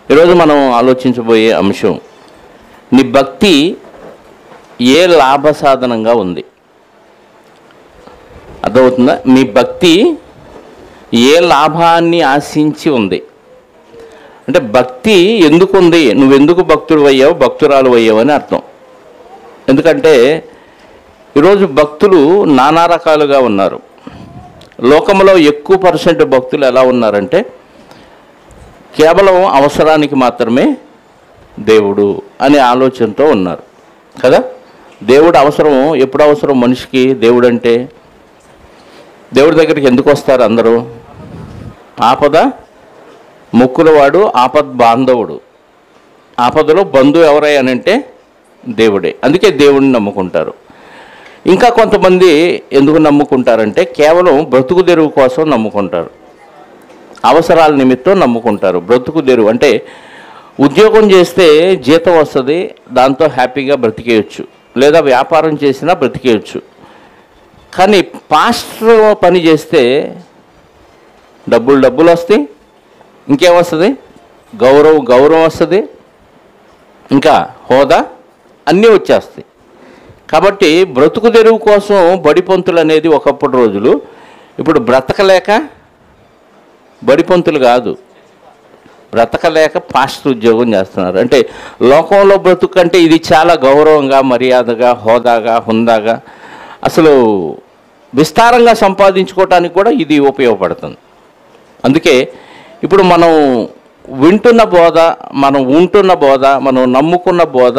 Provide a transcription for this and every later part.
ఈరోజు మనం ఆలోచించబోయే అంశం నీ భక్తి ఏ లాభ సాధనంగా ఉంది అర్థమవుతుందా మీ భక్తి ఏ లాభాన్ని ఆశించి ఉంది అంటే భక్తి ఎందుకు ఉంది నువ్వెందుకు భక్తుడు అయ్యావు భక్తురాలు అయ్యావు అని అర్థం ఎందుకంటే ఈరోజు భక్తులు నానా రకాలుగా ఉన్నారు లోకంలో ఎక్కువ పర్సెంట్ భక్తులు ఎలా ఉన్నారంటే కేవలం అవసరానికి మాత్రమే దేవుడు అనే ఆలోచనతో ఉన్నారు కదా దేవుడు అవసరం ఎప్పుడు అవసరం మనిషికి దేవుడు అంటే దేవుడి దగ్గరికి ఎందుకు వస్తారు అందరూ ఆపద ముక్కులవాడు ఆపద్ బాంధవుడు ఆపదలో బంధువు ఎవరయ్యానంటే దేవుడే అందుకే దేవుడిని నమ్ముకుంటారు ఇంకా కొంతమంది ఎందుకు నమ్ముకుంటారంటే కేవలం బ్రతుకు తెరువు కోసం నమ్ముకుంటారు అవసరాల నిమిత్తం నమ్ముకుంటారు బ్రతుకు తెరువు అంటే ఉద్యోగం చేస్తే జీతం వస్తుంది దాంతో హ్యాపీగా బ్రతికేయచ్చు లేదా వ్యాపారం చేసినా బ్రతికేయచ్చు కానీ పాస్టర్ పని చేస్తే డబ్బులు డబ్బులు వస్తాయి ఇంకేమొస్తుంది గౌరవం గౌరవం వస్తుంది ఇంకా హోదా అన్నీ వచ్చేస్తాయి కాబట్టి బ్రతుకు తెరువు కోసం బడిపంతులు అనేది ఒకప్పుడు రోజులు ఇప్పుడు బ్రతకలేక బడిపంతులు కాదు బ్రతకలేక పాస్టర్ ఉద్యోగం చేస్తున్నారు అంటే లోకంలో బ్రతుకు అంటే ఇది చాలా గౌరవంగా మర్యాదగా హోదాగా హుందాగా అసలు విస్తారంగా సంపాదించుకోవటానికి కూడా ఇది ఉపయోగపడుతుంది అందుకే ఇప్పుడు మనం వింటున్న బోధ మనం ఉంటున్న బోధ మనం నమ్ముకున్న బోధ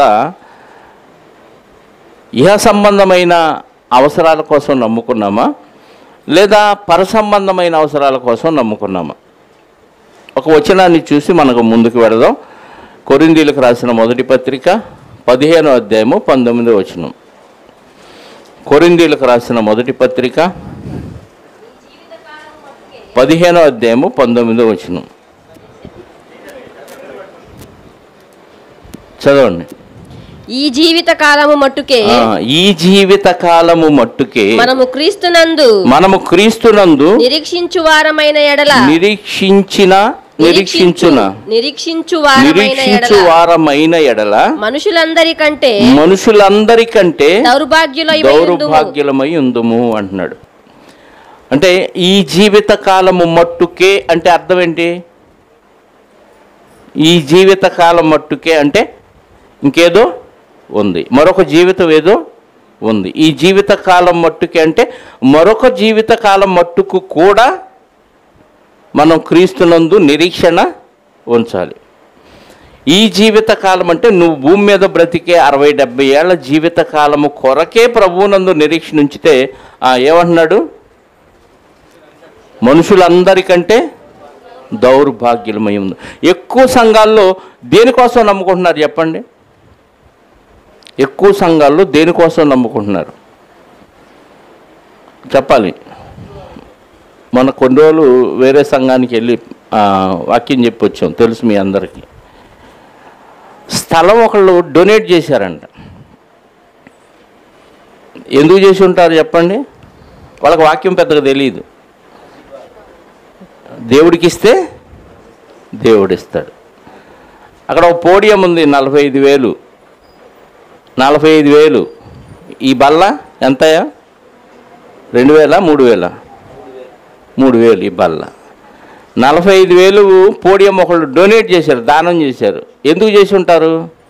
ఇహ సంబంధమైన అవసరాల కోసం నమ్ముకున్నామా లేదా పర సంబంధమైన అవసరాల కోసం నమ్ముకున్నామా ఒక వచనాన్ని చూసి మనకు ముందుకు వెళదాం కొరిందీలకు రాసిన మొదటి పత్రిక పదిహేనో అధ్యాయము పంతొమ్మిదో వచనం కొరిందీలకు రాసిన మొదటి పత్రిక పదిహేనో అధ్యాయము పంతొమ్మిదో వచనం చదవండి ఈ జీవిత కాలము మట్టుకే ఆ, ఈ జీవిత కాలము మట్టుకే మనము క్రీస్తునందు మనము క్రీస్తునందు నిరీక్షించు వారమైన ఎడల నిరీక్షించిన నిరీక్షించున నిరీక్షించు వారమైన నిరీక్షించు ఎడల వారమైన ఎడల మనుషులందరికంటే మనుషులందరికంటే దౌర్భాగ్యులై దౌర్భాగ్యులమై ఉందుము అంటున్నాడు అంటే ఈ జీవిత కాలము మట్టుకే అంటే అర్థం ఏంటి ఈ జీవిత కాలం మట్టుకే అంటే ఇంకేదో ఉంది మరొక జీవితం ఏదో ఉంది ఈ జీవిత కాలం మట్టుకే అంటే మరొక జీవిత కాలం మట్టుకు కూడా మనం క్రీస్తునందు నిరీక్షణ ఉంచాలి ఈ జీవిత కాలం అంటే నువ్వు భూమి మీద బ్రతికే అరవై డెబ్బై ఏళ్ల జీవిత కాలము కొరకే ప్రభువునందు నిరీక్షణ ఉంచితే ఆ, ఏమంటున్నాడు మనుషులందరికంటే దౌర్భాగ్యులమై ఉంది ఎక్కువ సంఘాల్లో దేనికోసం నమ్ముకుంటున్నారు చెప్పండి ఎక్కువ సంఘాల్లో దేనికోసం నమ్ముకుంటున్నారు చెప్పాలి మన కొన్ని రోజులు వేరే సంఘానికి వెళ్ళి ఆ, వాక్యం చెప్పి వచ్చాం తెలుసు మీ అందరికీ స్థలం ఒకళ్ళు డొనేట్ చేశారంట ఎందుకు చేసి ఉంటారు చెప్పండి వాళ్ళకి వాక్యం పెద్దగా తెలియదు దేవుడికి ఇస్తే దేవుడు ఇస్తాడు అక్కడ ఒక పోడియం ఉంది నలభై ఐదు వేలు నలభై ఐదు వేలు ఈ బల్ల ఎంతయా రెండు వేల మూడు వేల మూడు వేలు ఈ బల్ల నలభై ఐదు వేలు పోడియం ఒకళ్ళు డొనేట్ చేశారు దానం చేశారు ఎందుకు చేసి ఉంటారు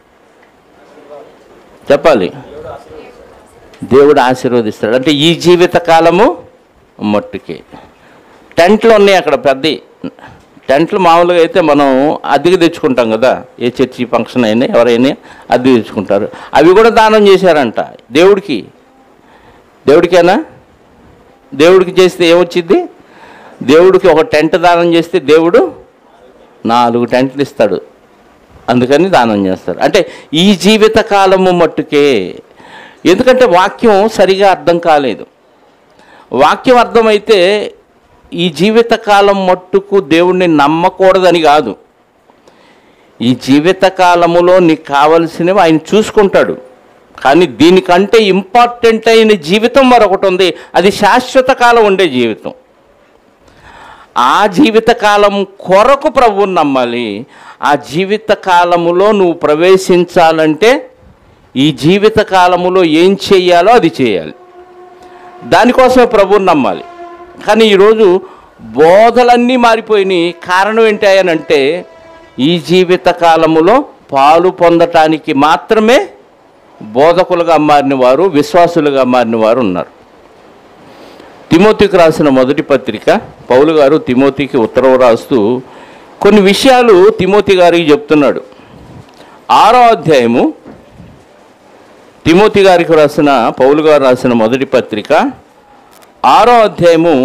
చెప్పాలి దేవుడు ఆశీర్వదిస్తాడు అంటే ఈ జీవిత కాలము మట్టుకి టెంట్లు ఉన్నాయి అక్కడ పెద్ద టెంట్లు మామూలుగా అయితే మనం అద్దెకి తెచ్చుకుంటాం కదా ఏ చర్చి ఫంక్షన్ అయినా ఎవరైనా అద్దె తెచ్చుకుంటారు అవి కూడా దానం చేశారంట దేవుడికి దేవుడికేనా దేవుడికి చేస్తే ఏమొచ్చింది దేవుడికి ఒక టెంట్ దానం చేస్తే దేవుడు నాలుగు టెంట్లు ఇస్తాడు అందుకని దానం చేస్తారు అంటే ఈ జీవిత కాలము మట్టుకే ఎందుకంటే వాక్యం సరిగా అర్థం కాలేదు వాక్యం అర్థమైతే ఈ జీవిత కాలం మట్టుకు దేవుణ్ణి నమ్మకూడదని కాదు ఈ జీవిత కాలములో నీకు కావలసినవి ఆయన చూసుకుంటాడు కానీ దీనికంటే ఇంపార్టెంట్ అయిన జీవితం మరొకటి ఉంది అది శాశ్వత కాలం ఉండే జీవితం ఆ జీవితకాలం కొరకు ప్రభువుని నమ్మాలి ఆ జీవితకాలములో నువ్వు ప్రవేశించాలంటే ఈ జీవితకాలములో ఏం చేయాలో అది చేయాలి దానికోసమే ప్రభువుని నమ్మాలి కానీ ఈరోజు బోధలన్నీ మారిపోయినాయి కారణం ఏంటి అని అంటే ఈ జీవిత కాలములో పాలు పొందటానికి మాత్రమే బోధకులుగా మారిన వారు విశ్వాసులుగా మారిన వారు ఉన్నారు తిమోతికి రాసిన మొదటి పత్రిక పౌలు గారు తిమోతికి ఉత్తరం రాస్తూ కొన్ని విషయాలు తిమోతి గారికి చెప్తున్నాడు ఆరో అధ్యాయము తిమోతి గారికి రాసిన పౌలు గారు రాసిన మొదటి పత్రిక ఆరో అధ్యాయము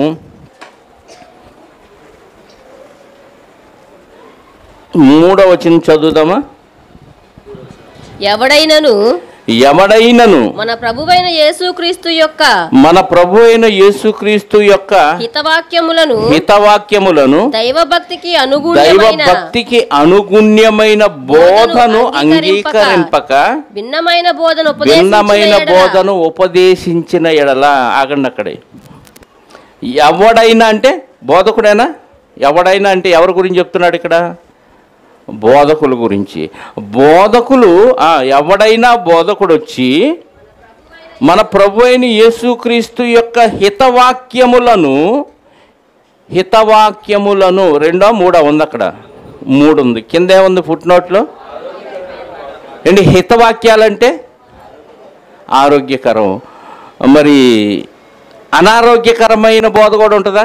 మూడవ వచనం చదువుదామా ఎవడైనను ఎవడైనను మన ప్రభువైన యేసుక్రీస్తు యొక్క మన ప్రభు అయిన యేసుక్రీస్తు యొక్క హితవాక్యములను హితవాక్యములను దైవభక్తికి దైవ అనుగుణమైన భక్తికి అనుగుణ్యమైన బోధను అంగీకరింపక భిన్నమైన బోధన భిన్నమైన ఉపదేశించిన బోధను ఉపదేశించిన ఎడల ఆగండి అక్కడే ఎవడైనా అంటే బోధకుడైనా ఎవడైనా అంటే ఎవరి గురించి చెప్తున్నాడు ఇక్కడ బోధకుల గురించి బోధకులు ఆ, ఎవడైనా బోధకుడు వచ్చి మన ప్రభు అయిన యేసుక్రీస్తు యొక్క హితవాక్యములను హితవాక్యములను రెండో మూడో ఉంది అక్కడ మూడు ఉంది కింద ఏముంది ఫుట్ నోట్లో ఏంటి హితవాక్యాలంటే ఆరోగ్యకరం మరి అనారోగ్యకరమైన బోధ కూడా ఉంటుందా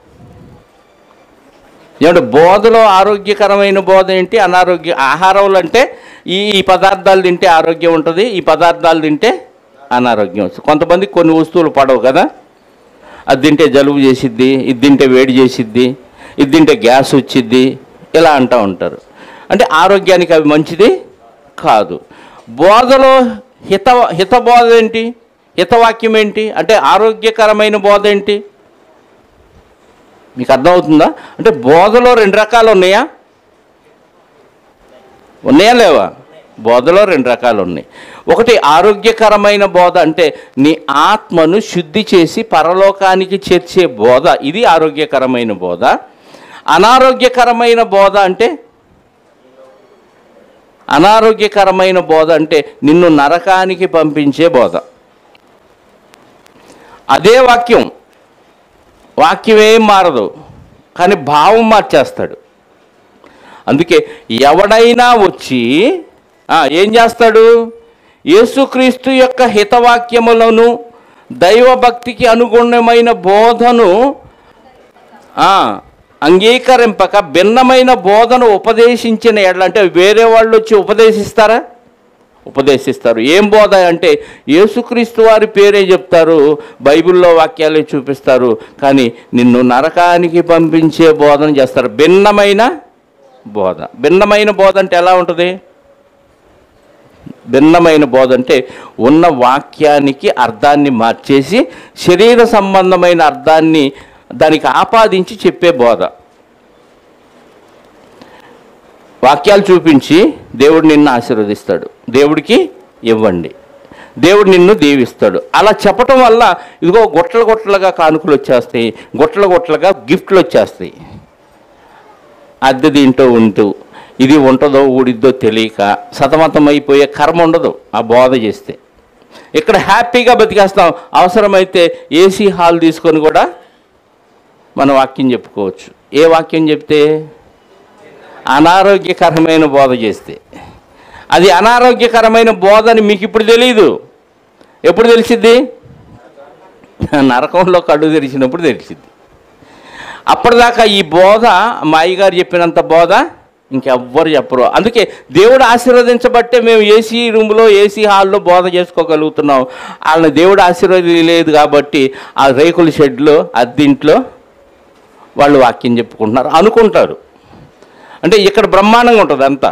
ఏమంటే బోధలో ఆరోగ్యకరమైన బోధ ఏంటి అనారోగ్య ఆహారంలో అంటే ఈ ఈ పదార్థాలు తింటే ఆరోగ్యం ఉంటుంది ఈ పదార్థాలు తింటే అనారోగ్యం వస్తుంది కొంతమంది కొన్ని వస్తువులు పడవు కదా అది తింటే జలుబు చేసిద్ది ఇది తింటే వేడి చేసిద్ది ఇది తింటే గ్యాస్ వచ్చిద్ది ఇలా అంటూ ఉంటారు అంటే ఆరోగ్యానికి అవి మంచిది కాదు బోధలో హిత హితబోధ ఏంటి హితవాక్యం ఏంటి అంటే ఆరోగ్యకరమైన బోధ ఏంటి మీకు అర్థమవుతుందా అంటే బోధలో రెండు రకాలు ఉన్నాయా ఉన్నాయా లేవా బోధలో రెండు రకాలు ఉన్నాయి ఒకటి ఆరోగ్యకరమైన బోధ అంటే నీ ఆత్మను శుద్ధి చేసి పరలోకానికి చేర్చే బోధ ఇది ఆరోగ్యకరమైన బోధ అనారోగ్యకరమైన బోధ అంటే అనారోగ్యకరమైన బోధ అంటే నిన్ను నరకానికి పంపించే బోధ అదే వాక్యం వాక్యం ఏం మారదు కానీ భావం మార్చేస్తాడు అందుకే ఎవడైనా వచ్చి ఆ, ఏం చేస్తాడు యేసుక్రీస్తు యొక్క హితవాక్యములను దైవభక్తికి అనుగుణమైన బోధను ఆ, అంగీకరింపక భిన్నమైన బోధను ఉపదేశించిన ఎడల అంటే వేరే వాళ్ళు వచ్చి ఉపదేశిస్తారా ఉపదేశిస్తారు ఏం బోధ అంటే యేసుక్రీస్తు వారి పేరే చెప్తారు బైబిల్లో వాక్యాలే చూపిస్తారు కానీ నిన్ను నరకానికి పంపించే బోధన చేస్తారు భిన్నమైన బోధ భిన్నమైన బోధ అంటే ఎలా ఉంటుంది భిన్నమైన బోధ అంటే ఉన్న వాక్యానికి అర్థాన్ని మార్చేసి శరీర సంబంధమైన అర్థాన్ని దానికి ఆపాదించి చెప్పే బోధ వాక్యాలు చూపించి దేవుడు నిన్ను ఆశీర్వదిస్తాడు దేవుడికి ఇవ్వండి దేవుడు నిన్ను దీవిస్తాడు అలా చెప్పటం వల్ల ఇదిగో గుట్టల గుట్టలుగా కానుకలు వచ్చేస్తాయి గుట్టల గుట్టలుగా గిఫ్ట్లు వచ్చేస్తాయి అద్దె దీంట్లో ఉంటూ ఇది ఉంటుందో ఊడిద్దో తెలియక సతమతం అయిపోయే కర్మ ఉండదు ఆ బోధ చేస్తే ఇక్కడ హ్యాపీగా బతికేస్తాం అవసరమైతే ఏసీ హాల్ తీసుకొని కూడా మన వాక్యం చెప్పుకోవచ్చు ఏ వాక్యం చెప్తే అనారోగ్యకరమైన బోధ చేస్తే అది అనారోగ్యకరమైన బోధ అని మీకు ఇప్పుడు తెలియదు ఎప్పుడు తెలిసిద్ది నరకంలో కళ్ళు తెరిచినప్పుడు తెలిసిద్ది అప్పటిదాకా ఈ బోధ మా అయ్యగారు చెప్పినంత బోధ ఇంకెవ్వరు చెప్పరు అందుకే దేవుడు ఆశీర్వదించబట్టే మేము ఏసీ రూమ్లో ఏసీ హాల్లో బోధ చేసుకోగలుగుతున్నాం వాళ్ళని దేవుడు ఆశీర్వదించలేదు కాబట్టి ఆ రేకుల షెడ్లో అద్దింట్లో వాళ్ళు వాక్యం చెప్పుకుంటున్నారు అనుకుంటారు అంటే ఇక్కడ బ్రహ్మాండంగా ఉంటుంది అంతా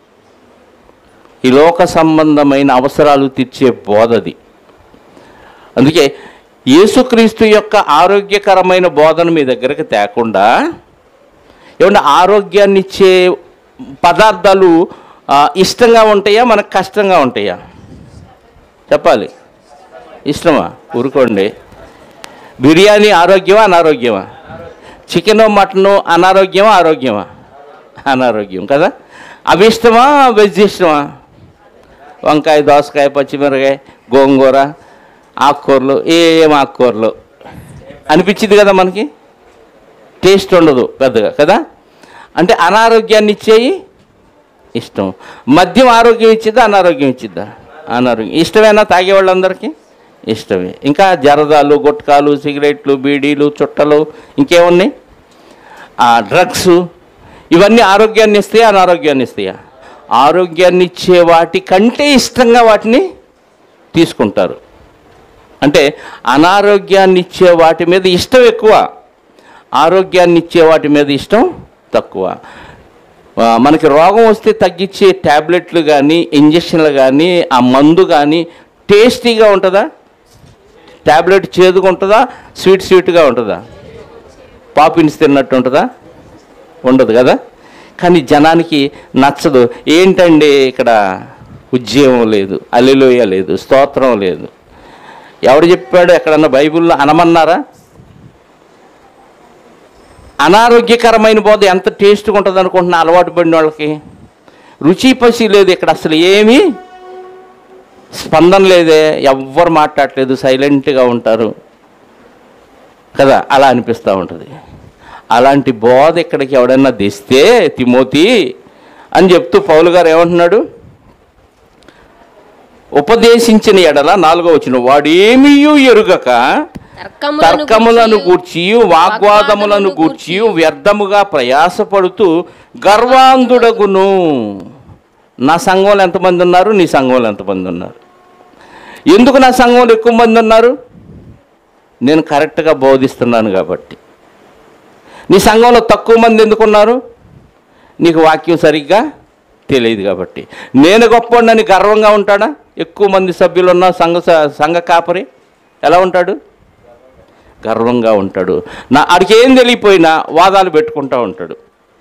ఈ లోక సంబంధమైన అవసరాలు తీర్చే బోధది అందుకే యేసుక్రీస్తు యొక్క ఆరోగ్యకరమైన బోధన మీ దగ్గరకు తేకుండా ఏమన్నా ఆరోగ్యాన్ని ఇచ్చే పదార్థాలు ఆ, ఇష్టంగా ఉంటాయా మనకు కష్టంగా ఉంటాయా చెప్పాలి ఇష్టమా ఊరుకోండి బిర్యానీ ఆరోగ్యమా అనారోగ్యమా చికెన్ మటను అనారోగ్యమా ఆరోగ్యమా అనారోగ్యం కదా అవి ఇష్టమా వెజ్ ఇష్టమా వంకాయ దోసకాయ పచ్చిమిరకాయ గోంగూర ఆకుకూరలు ఏం ఆకుకూరలు అనిపించింది కదా మనకి టేస్ట్ ఉండదు పెద్దగా కదా అంటే అనారోగ్యాన్ని ఇచ్చేయి ఇష్టం మద్యం ఆరోగ్యం ఇచ్చిద్దా అనారోగ్యం ఇచ్చిద్దా అనారోగ్యం ఇష్టమేనా తాగే వాళ్ళందరికీ ఇష్టమే ఇంకా జరదాలు గుట్కాలు సిగరెట్లు బీడీలు చుట్టలు ఇంకేమున్నాయి ఆ డ్రగ్స్ ఇవన్నీ ఆరోగ్యాన్ని ఇస్తాయా అనారోగ్యాన్ని ఇస్తాయా ఆరోగ్యాన్ని ఇచ్చే వాటి కంటే ఇష్టంగా వాటిని తీసుకుంటారు అంటే అనారోగ్యాన్ని ఇచ్చే వాటి మీద ఇష్టం ఎక్కువ ఆరోగ్యాన్ని ఇచ్చే వాటి మీద ఇష్టం తక్కువ ఆ, మనకి రోగం వస్తే తగ్గించే ట్యాబ్లెట్లు కానీ ఇంజక్షన్లు కానీ ఆ మందు కానీ టేస్టీగా ఉంటుందా ట్యాబ్లెట్ చేదుగా ఉంటుందా స్వీట్ స్వీట్గా ఉంటుందా పాపిన్స్ తిన్నట్టు ఉంటుందా ఉండదు కదా కానీ జనానికి నచ్చదు ఏంటండి ఇక్కడ ఉద్యమం లేదు అల్లిలోయ లేదు స్తోత్రం లేదు ఎవడు చెప్పాడు ఎక్కడన్నా బైబిల్లో అనమన్నారా అనారోగ్యకరమైన బోధ ఎంత టేస్ట్గా ఉంటుంది అనుకుంటున్నా అలవాటు పడిన వాళ్ళకి రుచి పసి లేదు ఇక్కడ అసలు ఏమీ స్పందన లేదే ఎవ్వరు మాట్లాడలేదు సైలెంట్గా ఉంటారు కదా అలా అనిపిస్తూ ఉంటుంది అలాంటి బోధ ఇక్కడికి ఎవడన్నా తెస్తే తిమోతి అని చెప్తూ పౌలు గారు ఏమంటున్నాడు ఉపదేశించిన ఎడల నాలుగో వచ్చిన వాడు ఏమీ ఎరుగక తర్కములను గూర్చి వాగ్వాదములను గూర్చి వ్యర్థముగా ప్రయాసపడుతూ గర్వాంధుడగును నా సంఘంలో ఎంతమంది ఉన్నారు నీ సంఘంలో ఎంతమంది ఉన్నారు ఎందుకు నా సంఘంలో ఎక్కువ మంది ఉన్నారు నేను కరెక్ట్గా బోధిస్తున్నాను కాబట్టి నీ సంఘంలో తక్కువ మంది ఎందుకున్నారు నీకు వాక్యం సరిగ్గా తెలియదు కాబట్టి నేను గొప్పవాడిని గర్వంగా ఉంటాడా ఎక్కువ మంది సభ్యులు ఉన్న సంఘ సంఘ కాపరి ఎలా ఉంటాడు గర్వంగా ఉంటాడు నా ఆడికి ఏం తెలియపోయినా వాదాలు పెట్టుకుంటూ ఉంటాడు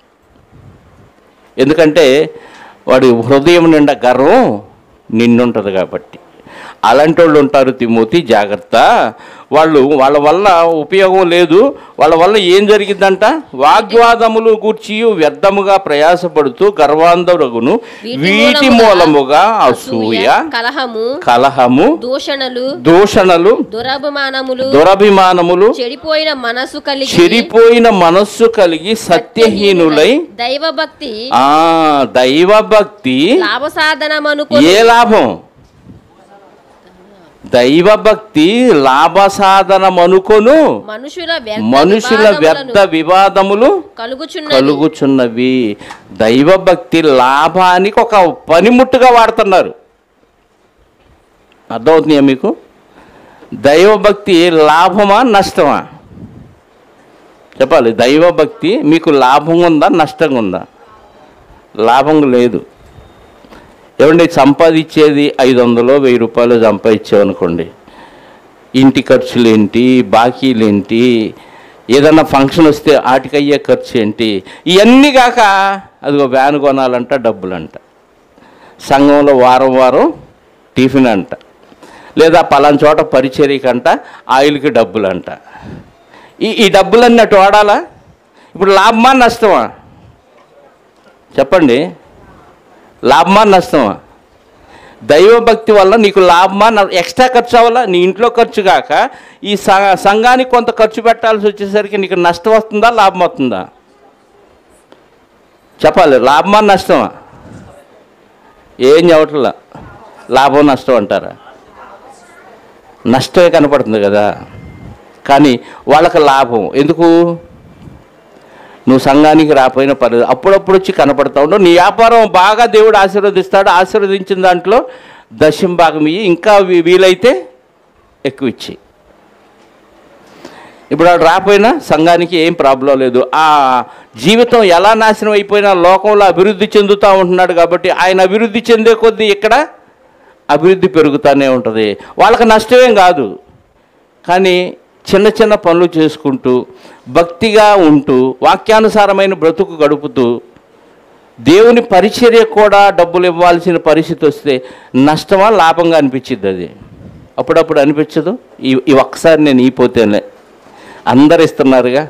ఎందుకంటే వాడి హృదయం నిండా గర్వం నిండుంటుంది కాబట్టి అలాంటి వాళ్ళు ఉంటారు తిమోతి జాగ్రత్త వాళ్ళు వాళ్ళ వల్ల ఉపయోగం లేదు వాళ్ళ వల్ల ఏం జరిగిందంట వాగ్వాదములు గూర్చి వ్యర్థముగా ప్రయాసపడుతూ గర్వాంధరగును వీటి మూలముగా అసూయ కలహము కలహము దూషణలు దూషణలు దురభిమానములు దురభిమానములు చెడిపోయిన మనసు కలిగి చెడిపోయిన మనస్సు కలిగి సత్యహీనులై దైవభక్తి ఆ దైవభక్తి లాభ సాధనమనుకో ఏ లాభం దైవభక్తి లాభ సాధనమనుకొను మనుషుల వ్యర్థ మనుషుల వివాదములను వ్యర్థ వివాదములు కలుగుచున్నది కలుగుచున్నవి దైవభక్తి లాభానికి ఒక పనిముట్టుగా వాడుతున్నారు అర్థమవుతున్నాయా మీకు దైవభక్తి లాభమా నష్టమా చెప్పాలి దైవభక్తి మీకు లాభం ఉందా నష్టంగా ఉందా లాభం లేదు ఏమండి సంపాదించేది ఐదు వందలు వెయ్యి రూపాయలు సంపాదించామనుకోండి ఇంటి ఖర్చులు ఏంటి బాకీలు ఏంటి ఏదన్నా ఫంక్షన్ వస్తే ఆటికయ్యే ఖర్చు ఏంటి ఇవన్నీ కాక అదిగో వ్యాన్ కొనాలంట డబ్బులంట సంఘంలో వారం వారం టిఫిన్ అంట లేదా పలానా చోట పరిచర్యకంట ఆయిల్కి డబ్బులంట ఈ ఈ డబ్బులన్నీ అటు వాడాలా ఇప్పుడు లాభమా నష్టమా చెప్పండి లాభమా నష్టమా దైవభక్తి వల్ల నీకు లాభమా న- ఎక్స్ట్రా ఖర్చు అవ్వాలా నీ ఇంట్లో ఖర్చు కాక ఈ స- సంఘానికి కొంత ఖర్చు పెట్టాల్సి వచ్చేసరికి నీకు నష్టం వస్తుందా లాభం వస్తుందా చెప్పాలి లాభమా నష్టమా ఏం చెప్పట్లా లాభం నష్టం అంటారా నష్టమే కనపడుతుంది కదా కానీ వాళ్ళకి లాభం ఎందుకు నువ్వు సంఘానికి రాపోయిన పర్లేదు అప్పుడప్పుడు వచ్చి కనపడతా ఉండవు నీ వ్యాపారం బాగా దేవుడు ఆశీర్వదిస్తాడు ఆశీర్వదించిన దాంట్లో దశం భాగం ఇయ్యి ఇంకా వీ- వీలైతే ఎక్కువ ఇచ్చి ఇప్పుడు వాడు రాపోయినా సంఘానికి ఏం ప్రాబ్లం లేదు ఆ జీవితం ఎలా నాశనం అయిపోయినా లోకంలో అభివృద్ధి చెందుతూ ఉంటున్నాడు కాబట్టి ఆయన అభివృద్ధి చెందే కొద్దీ ఇక్కడ అభివృద్ధి పెరుగుతూనే ఉంటుంది వాళ్ళకి నష్టమేం కాదు కానీ చిన్న చిన్న పనులు చేసుకుంటూ భక్తిగా ఉంటూ వాక్యానుసారమైన బ్రతుకు గడుపుతూ దేవుని పరిచర్య కూడా డబ్బులు ఇవ్వాల్సిన పరిస్థితి వస్తే నష్టమా లాభంగా అనిపించిద్ది అది అప్పుడప్పుడు అనిపించదు ఈ ఈ ఒక్కసారి నేను ఈపోతేనే అందరు ఇస్తున్నారుగా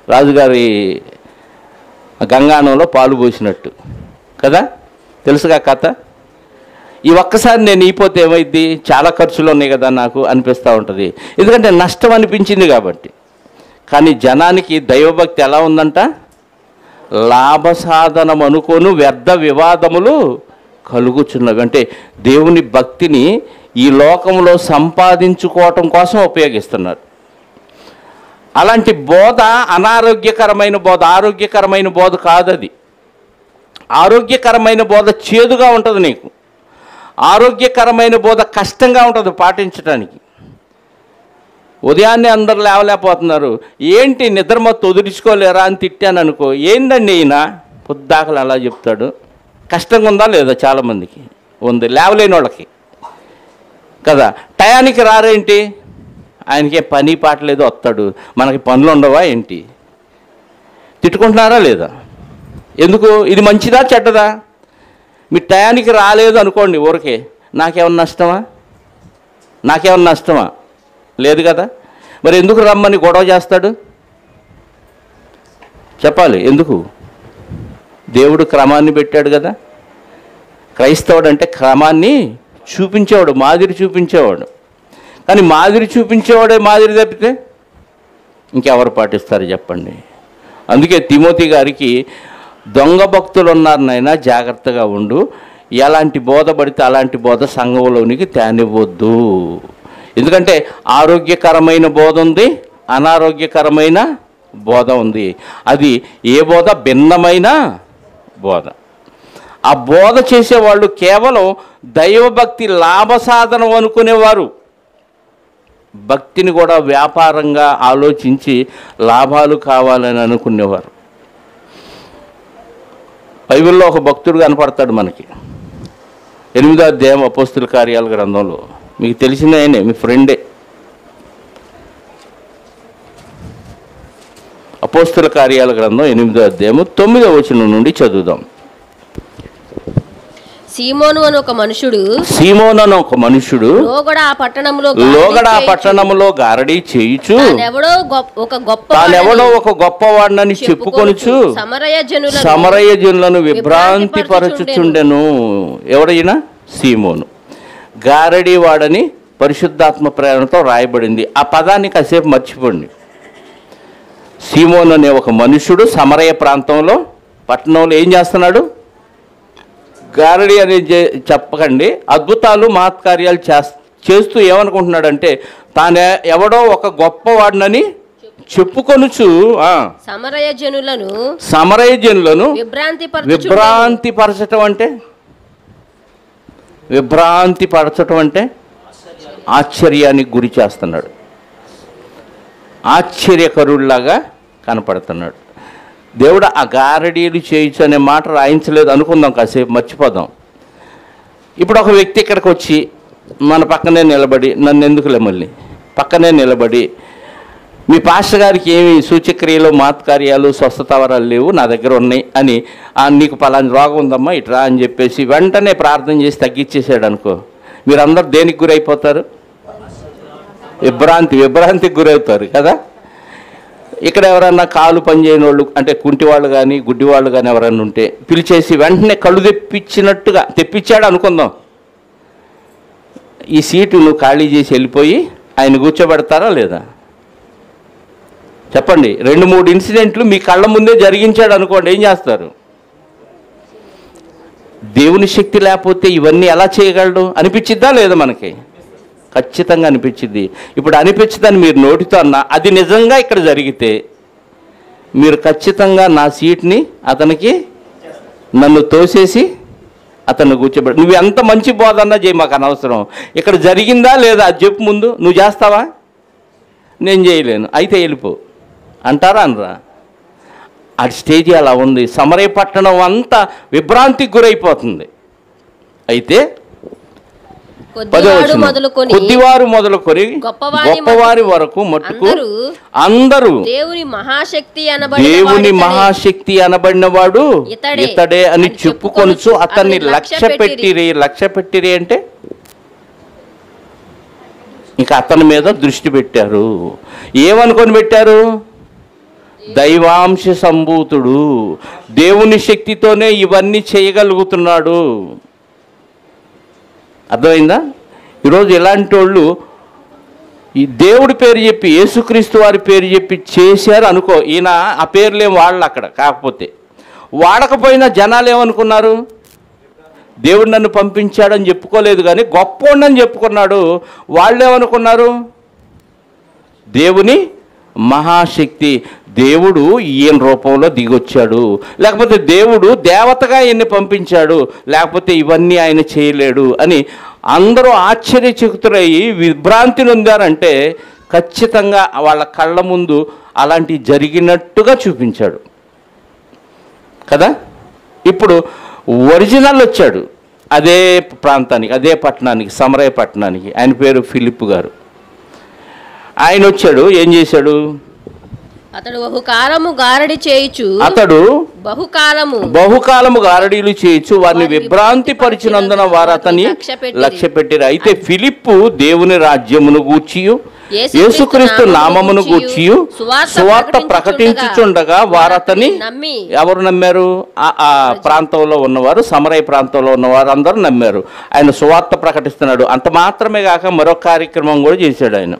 రాజుగారి గంగానంలో పాలు పోసినట్టు కదా తెలుసుగా కథ ఈ ఒక్కసారి నేను ఈపోతే ఏమైద్ది చాలా ఖర్చులు ఉన్నాయి కదా నాకు అనిపిస్తూ ఉంటుంది ఎందుకంటే నష్టం అనిపించింది కాబట్టి కానీ జనానికి దైవభక్తి ఎలా ఉందంట లాభసాధనం అనుకోను వ్యర్థ వివాదములు కలుగుచున్నవి అంటే దేవుని భక్తిని ఈ లోకంలో సంపాదించుకోవటం కోసం ఉపయోగిస్తున్నారు అలాంటి బోధ అనారోగ్యకరమైన బోధ ఆరోగ్యకరమైన బోధ కాదు అది ఆరోగ్యకరమైన బోధ చేదుగా ఉంటుంది నీకు ఆరోగ్యకరమైన బోధ కష్టంగా ఉంటుంది పాటించడానికి ఉదయాన్నే అందరు లేవలేకపోతున్నారు ఏంటి నిద్రమత్తు వదిలించుకోలేరా అని తిట్టాను అనుకో ఏందండి ఈయన పొద్దాకలు అలా చెప్తాడు కష్టంగా ఉందా లేదా చాలామందికి ఉంది లేవలేని వాళ్ళకి కదా టయానికి రారేంటి ఆయనకే పని పాట లేదు వస్తాడు మనకి పనులు ఉండవా ఏంటి తిట్టుకుంటున్నారా లేదా ఎందుకు ఇది మంచిదా చెడ్డదా మీ టయానికి రాలేదు అనుకోండి ఊరికే నాకేమన్నా నష్టమా నాకేమన్నా నష్టమా లేదు కదా మరి ఎందుకు రమ్మని గొడవ చేస్తాడు చెప్పాలి ఎందుకు దేవుడు క్రమాన్ని పెట్టాడు కదా క్రైస్తవుడు అంటే క్రమాన్ని చూపించేవాడు మాదిరి చూపించేవాడు కానీ మాదిరి చూపించేవాడే మాదిరి తప్పితే ఇంకెవరు పాటిస్తారు చెప్పండి అందుకే తిమోతి గారికి దొంగ భక్తులు ఉన్నారు నాయనా జాగ్రత్తగా ఉండు ఎలాంటి బోధ పడితే అలాంటి బోధ సంఘంలోనికి తేనివ్వద్దు ఎందుకంటే ఆరోగ్యకరమైన బోధ ఉంది అనారోగ్యకరమైన బోధ ఉంది అది ఏ బోధ భిన్నమైన బోధ ఆ బోధ చేసేవాళ్ళు కేవలం దైవభక్తి లాభ సాధనం అనుకునేవారు భక్తిని కూడా వ్యాపారంగా ఆలోచించి లాభాలు కావాలని అనుకునేవారు బైబిల్లో ఒక భక్తుడు కనపడతాడు మనకి ఎనిమిదో అధ్యాయం అపోస్తుల కార్యాల గ్రంథంలో మీకు తెలిసిన ఆయనే మీ ఫ్రెండే అపోస్తుల కార్యాల గ్రంథం ఎనిమిదో అధ్యాయము తొమ్మిదో వచనం నుండి చదువుదాం సీమోను అని ఒక మనుషుడు సీమోన్ అనే ఒక మనుషుడు లోగడ ఆ పట్టణంలో లోగడ ఆ పట్టణములో గారడీ చేయుచు ఎవడో ఒక గొప్ప తానెవడో ఒక గొప్పవాడినని చెప్పుకొనుచు సమరయ జనులను సమరయ జనులను విభ్రాంతి పరచుచుండెను ఎవడైనా సీమోను గారడి వాడని పరిశుద్ధాత్మ ప్రేరణతో రాయబడింది ఆ పదాన్ని కాసేపు మర్చిపోండి సీమోన్ అనే ఒక మనుషుడు సమరయ ప్రాంతంలో పట్టణంలో ఏం చేస్తున్నాడు గారడి అని జే- చెప్పకండి అద్భుతాలు మహత్కార్యాలు చేస్ చేస్తూ ఏమనుకుంటున్నాడంటే తాను ఎవడో ఒక గొప్పవాడినని చెప్పుకొనుచు ఆ, సమరయ జనులను సమరయ జనులను విభ్రాంతి విభ్రాంతి పరచటం అంటే విభ్రాంతి పరచటం అంటే ఆశ్చర్యానికి గురి చేస్తున్నాడు ఆశ్చర్యకరుల్లాగా కనపడుతున్నాడు దేవుడు ఆ గారడీలు చేయొచ్చు అనే మాట రాయించలేదు అనుకుందాం కాసేపు మర్చిపోదాం ఇప్పుడు ఒక వ్యక్తి ఇక్కడికి వచ్చి మన పక్కనే నిలబడి నన్ను ఎందుకులే మళ్ళీ పక్కనే నిలబడి మీ పాస్టర్ గారికి ఏమి సూచక్రియలు మాత్కార్యాలు స్వస్థతవరాలు లేవు నా దగ్గర ఉన్నాయి అని "ఆ, నీకు పలాని రోగం ఉందమ్మా ఇట్రా అని చెప్పేసి వెంటనే ప్రార్థన చేసి తగ్గించేసాడు అనుకో మీరందరూ దేనికి గురైపోతారు విభ్రాంతి విభ్రాంతికి గురవుతారు కదా ఇక్కడ ఎవరన్నా కాలు పనిచేయని వాళ్ళు అంటే కుంటి వాళ్ళు కానీ గుడ్డి వాళ్ళు కానీ ఎవరన్నా ఉంటే పిలిచేసి వెంటనే కళ్ళు తెప్పించినట్టుగా తెప్పించాడు అనుకుందాం ఈ సీటు నువ్వు ఖాళీ చేసి వెళ్ళిపోయి ఆయన కూర్చోబెడతారా లేదా చెప్పండి రెండు మూడు ఇన్సిడెంట్లు మీ కళ్ళ ముందే జరిగించాడు అనుకోండి ఏం చేస్తారు దేవుని శక్తి లేకపోతే ఇవన్నీ ఎలా చేయగలడు అనిపించిద్దా లేదా మనకి ఖచ్చితంగా అనిపించింది ఇప్పుడు అనిపించదని మీరు నోటితో అన్నా అది నిజంగా ఇక్కడ జరిగితే మీరు ఖచ్చితంగా నా సీట్ని అతనికి నన్ను తోసేసి అతను కూర్చోబెట్టి నువ్వు ఎంత మంచి బోధన్నా చేయి మాకు అనవసరం ఇక్కడ జరిగిందా లేదా అది చెప్పు ముందు నువ్వు చేస్తావా నేను చేయలేను అయితే వెళ్ళిపో అంటారా అనరా ఆ స్టేజ్ అలా ఉంది సమరయ పట్టణం అంతా విభ్రాంతికి గురైపోతుంది అయితే పదో కొద్దివాడు వచనం. మొదలుకొని కొద్దివారు మొదలుకొని గొప్పవారి గొప్పవారి వరకు మట్టుకు అందరూ అందరూ దేవుని మహాశక్తి అనబడిన దేవుని వాడితడే. మహాశక్తి అనబడినవాడు ఇతడే ఇతడే అని అని చెప్పుకొనుచు చెప్పుకొనుచు అతన్ని అతన్ని లక్ష్య లక్ష్య పెట్టిరి లక్ష్య పెట్టిరి అంటే ఇంకా అతని మీద దృష్టి పెట్టారు ఏమనుకొని పెట్టారు దైవాంశ సంభూతుడు దేవుని శక్తితోనే ఇవన్నీ చేయగలుగుతున్నాడు అర్థమైందా ఈరోజు ఇలాంటి వాళ్ళు ఈ దేవుడి పేరు చెప్పి యేసుక్రీస్తు వారి పేరు చెప్పి చేశారు అనుకో ఈయన ఆ పేర్లేం వాళ్ళు అక్కడ కాకపోతే వాడకపోయినా జనాలు ఏమనుకున్నారు దేవుడు నన్ను పంపించాడని చెప్పుకోలేదు కానీ గొప్పోడని చెప్పుకున్నాడు వాళ్ళు ఏమనుకున్నారు దేవుని మహాశక్తి దేవుడు ఈయన రూపంలో దిగొచ్చాడు లేకపోతే దేవుడు దేవతగా ఈయన్ని పంపించాడు లేకపోతే ఇవన్నీ ఆయన చేయలేడు అని అందరూ ఆశ్చర్యచకితులయ్యి విభ్రాంతి నొందారంటే ఖచ్చితంగా వాళ్ళ కళ్ళ ముందు అలాంటి జరిగినట్టుగా చూపించాడు కదా ఇప్పుడు ఒరిజినల్ వచ్చాడు అదే ప్రాంతానికి అదే పట్టణానికి సమరయ పట్టణానికి ఆయన పేరు ఫిలిప్ గారు ఆయన వచ్చాడు ఏం చేశాడు అతడు బహుకాలము గారడి చేయుచు అతడు బహుకాలము బహుకాలము గారడీలు చేయొచ్చు వారిని విభ్రాంతి పరిచినందున వారు అతని లక్ష్యపెట్టిరి. లక్ష్య పెట్టారు అయితే ఫిలిప్పు దేవుని రాజ్యమును గూర్చియు యేసుక్రీస్తు యేసుక్రీస్తు నామమును నామమును గూర్చియు సువార్త సువార్త ప్రకటించుచుండగా ప్రకటించుచుండగా వారు అతని నమ్మి ఎవరు నమ్మారు ఆ ఆ ప్రాంతంలో ఉన్నవారు సమరయ ప్రాంతంలో ఉన్నవారు అందరూ నమ్మారు ఆయన సువార్త ప్రకటిస్తున్నాడు అంత మాత్రమే కాక మరొక కార్యక్రమం కూడా చేశాడు ఆయన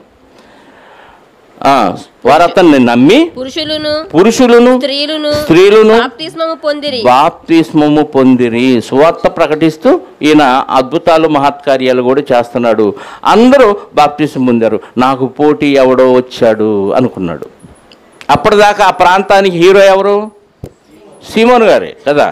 ఆ, వారు అతన్ని నమ్మి పురుషులను పురుషులను స్త్రీలను స్త్రీలను బాప్తిస్మము పొందిరి బాప్తిస్మము పొందిరి సువార్త ప్రకటిస్తూ ఈయన అద్భుతాలు మహత్కార్యాలు కూడా చేస్తున్నాడు అందరూ బాప్తిస్మం పొందారు నాకు పోటీ ఎవడో వచ్చాడు అనుకున్నాడు అప్పటిదాకా ఆ ప్రాంతానికి హీరో ఎవరు సీమోన్ గారే కదా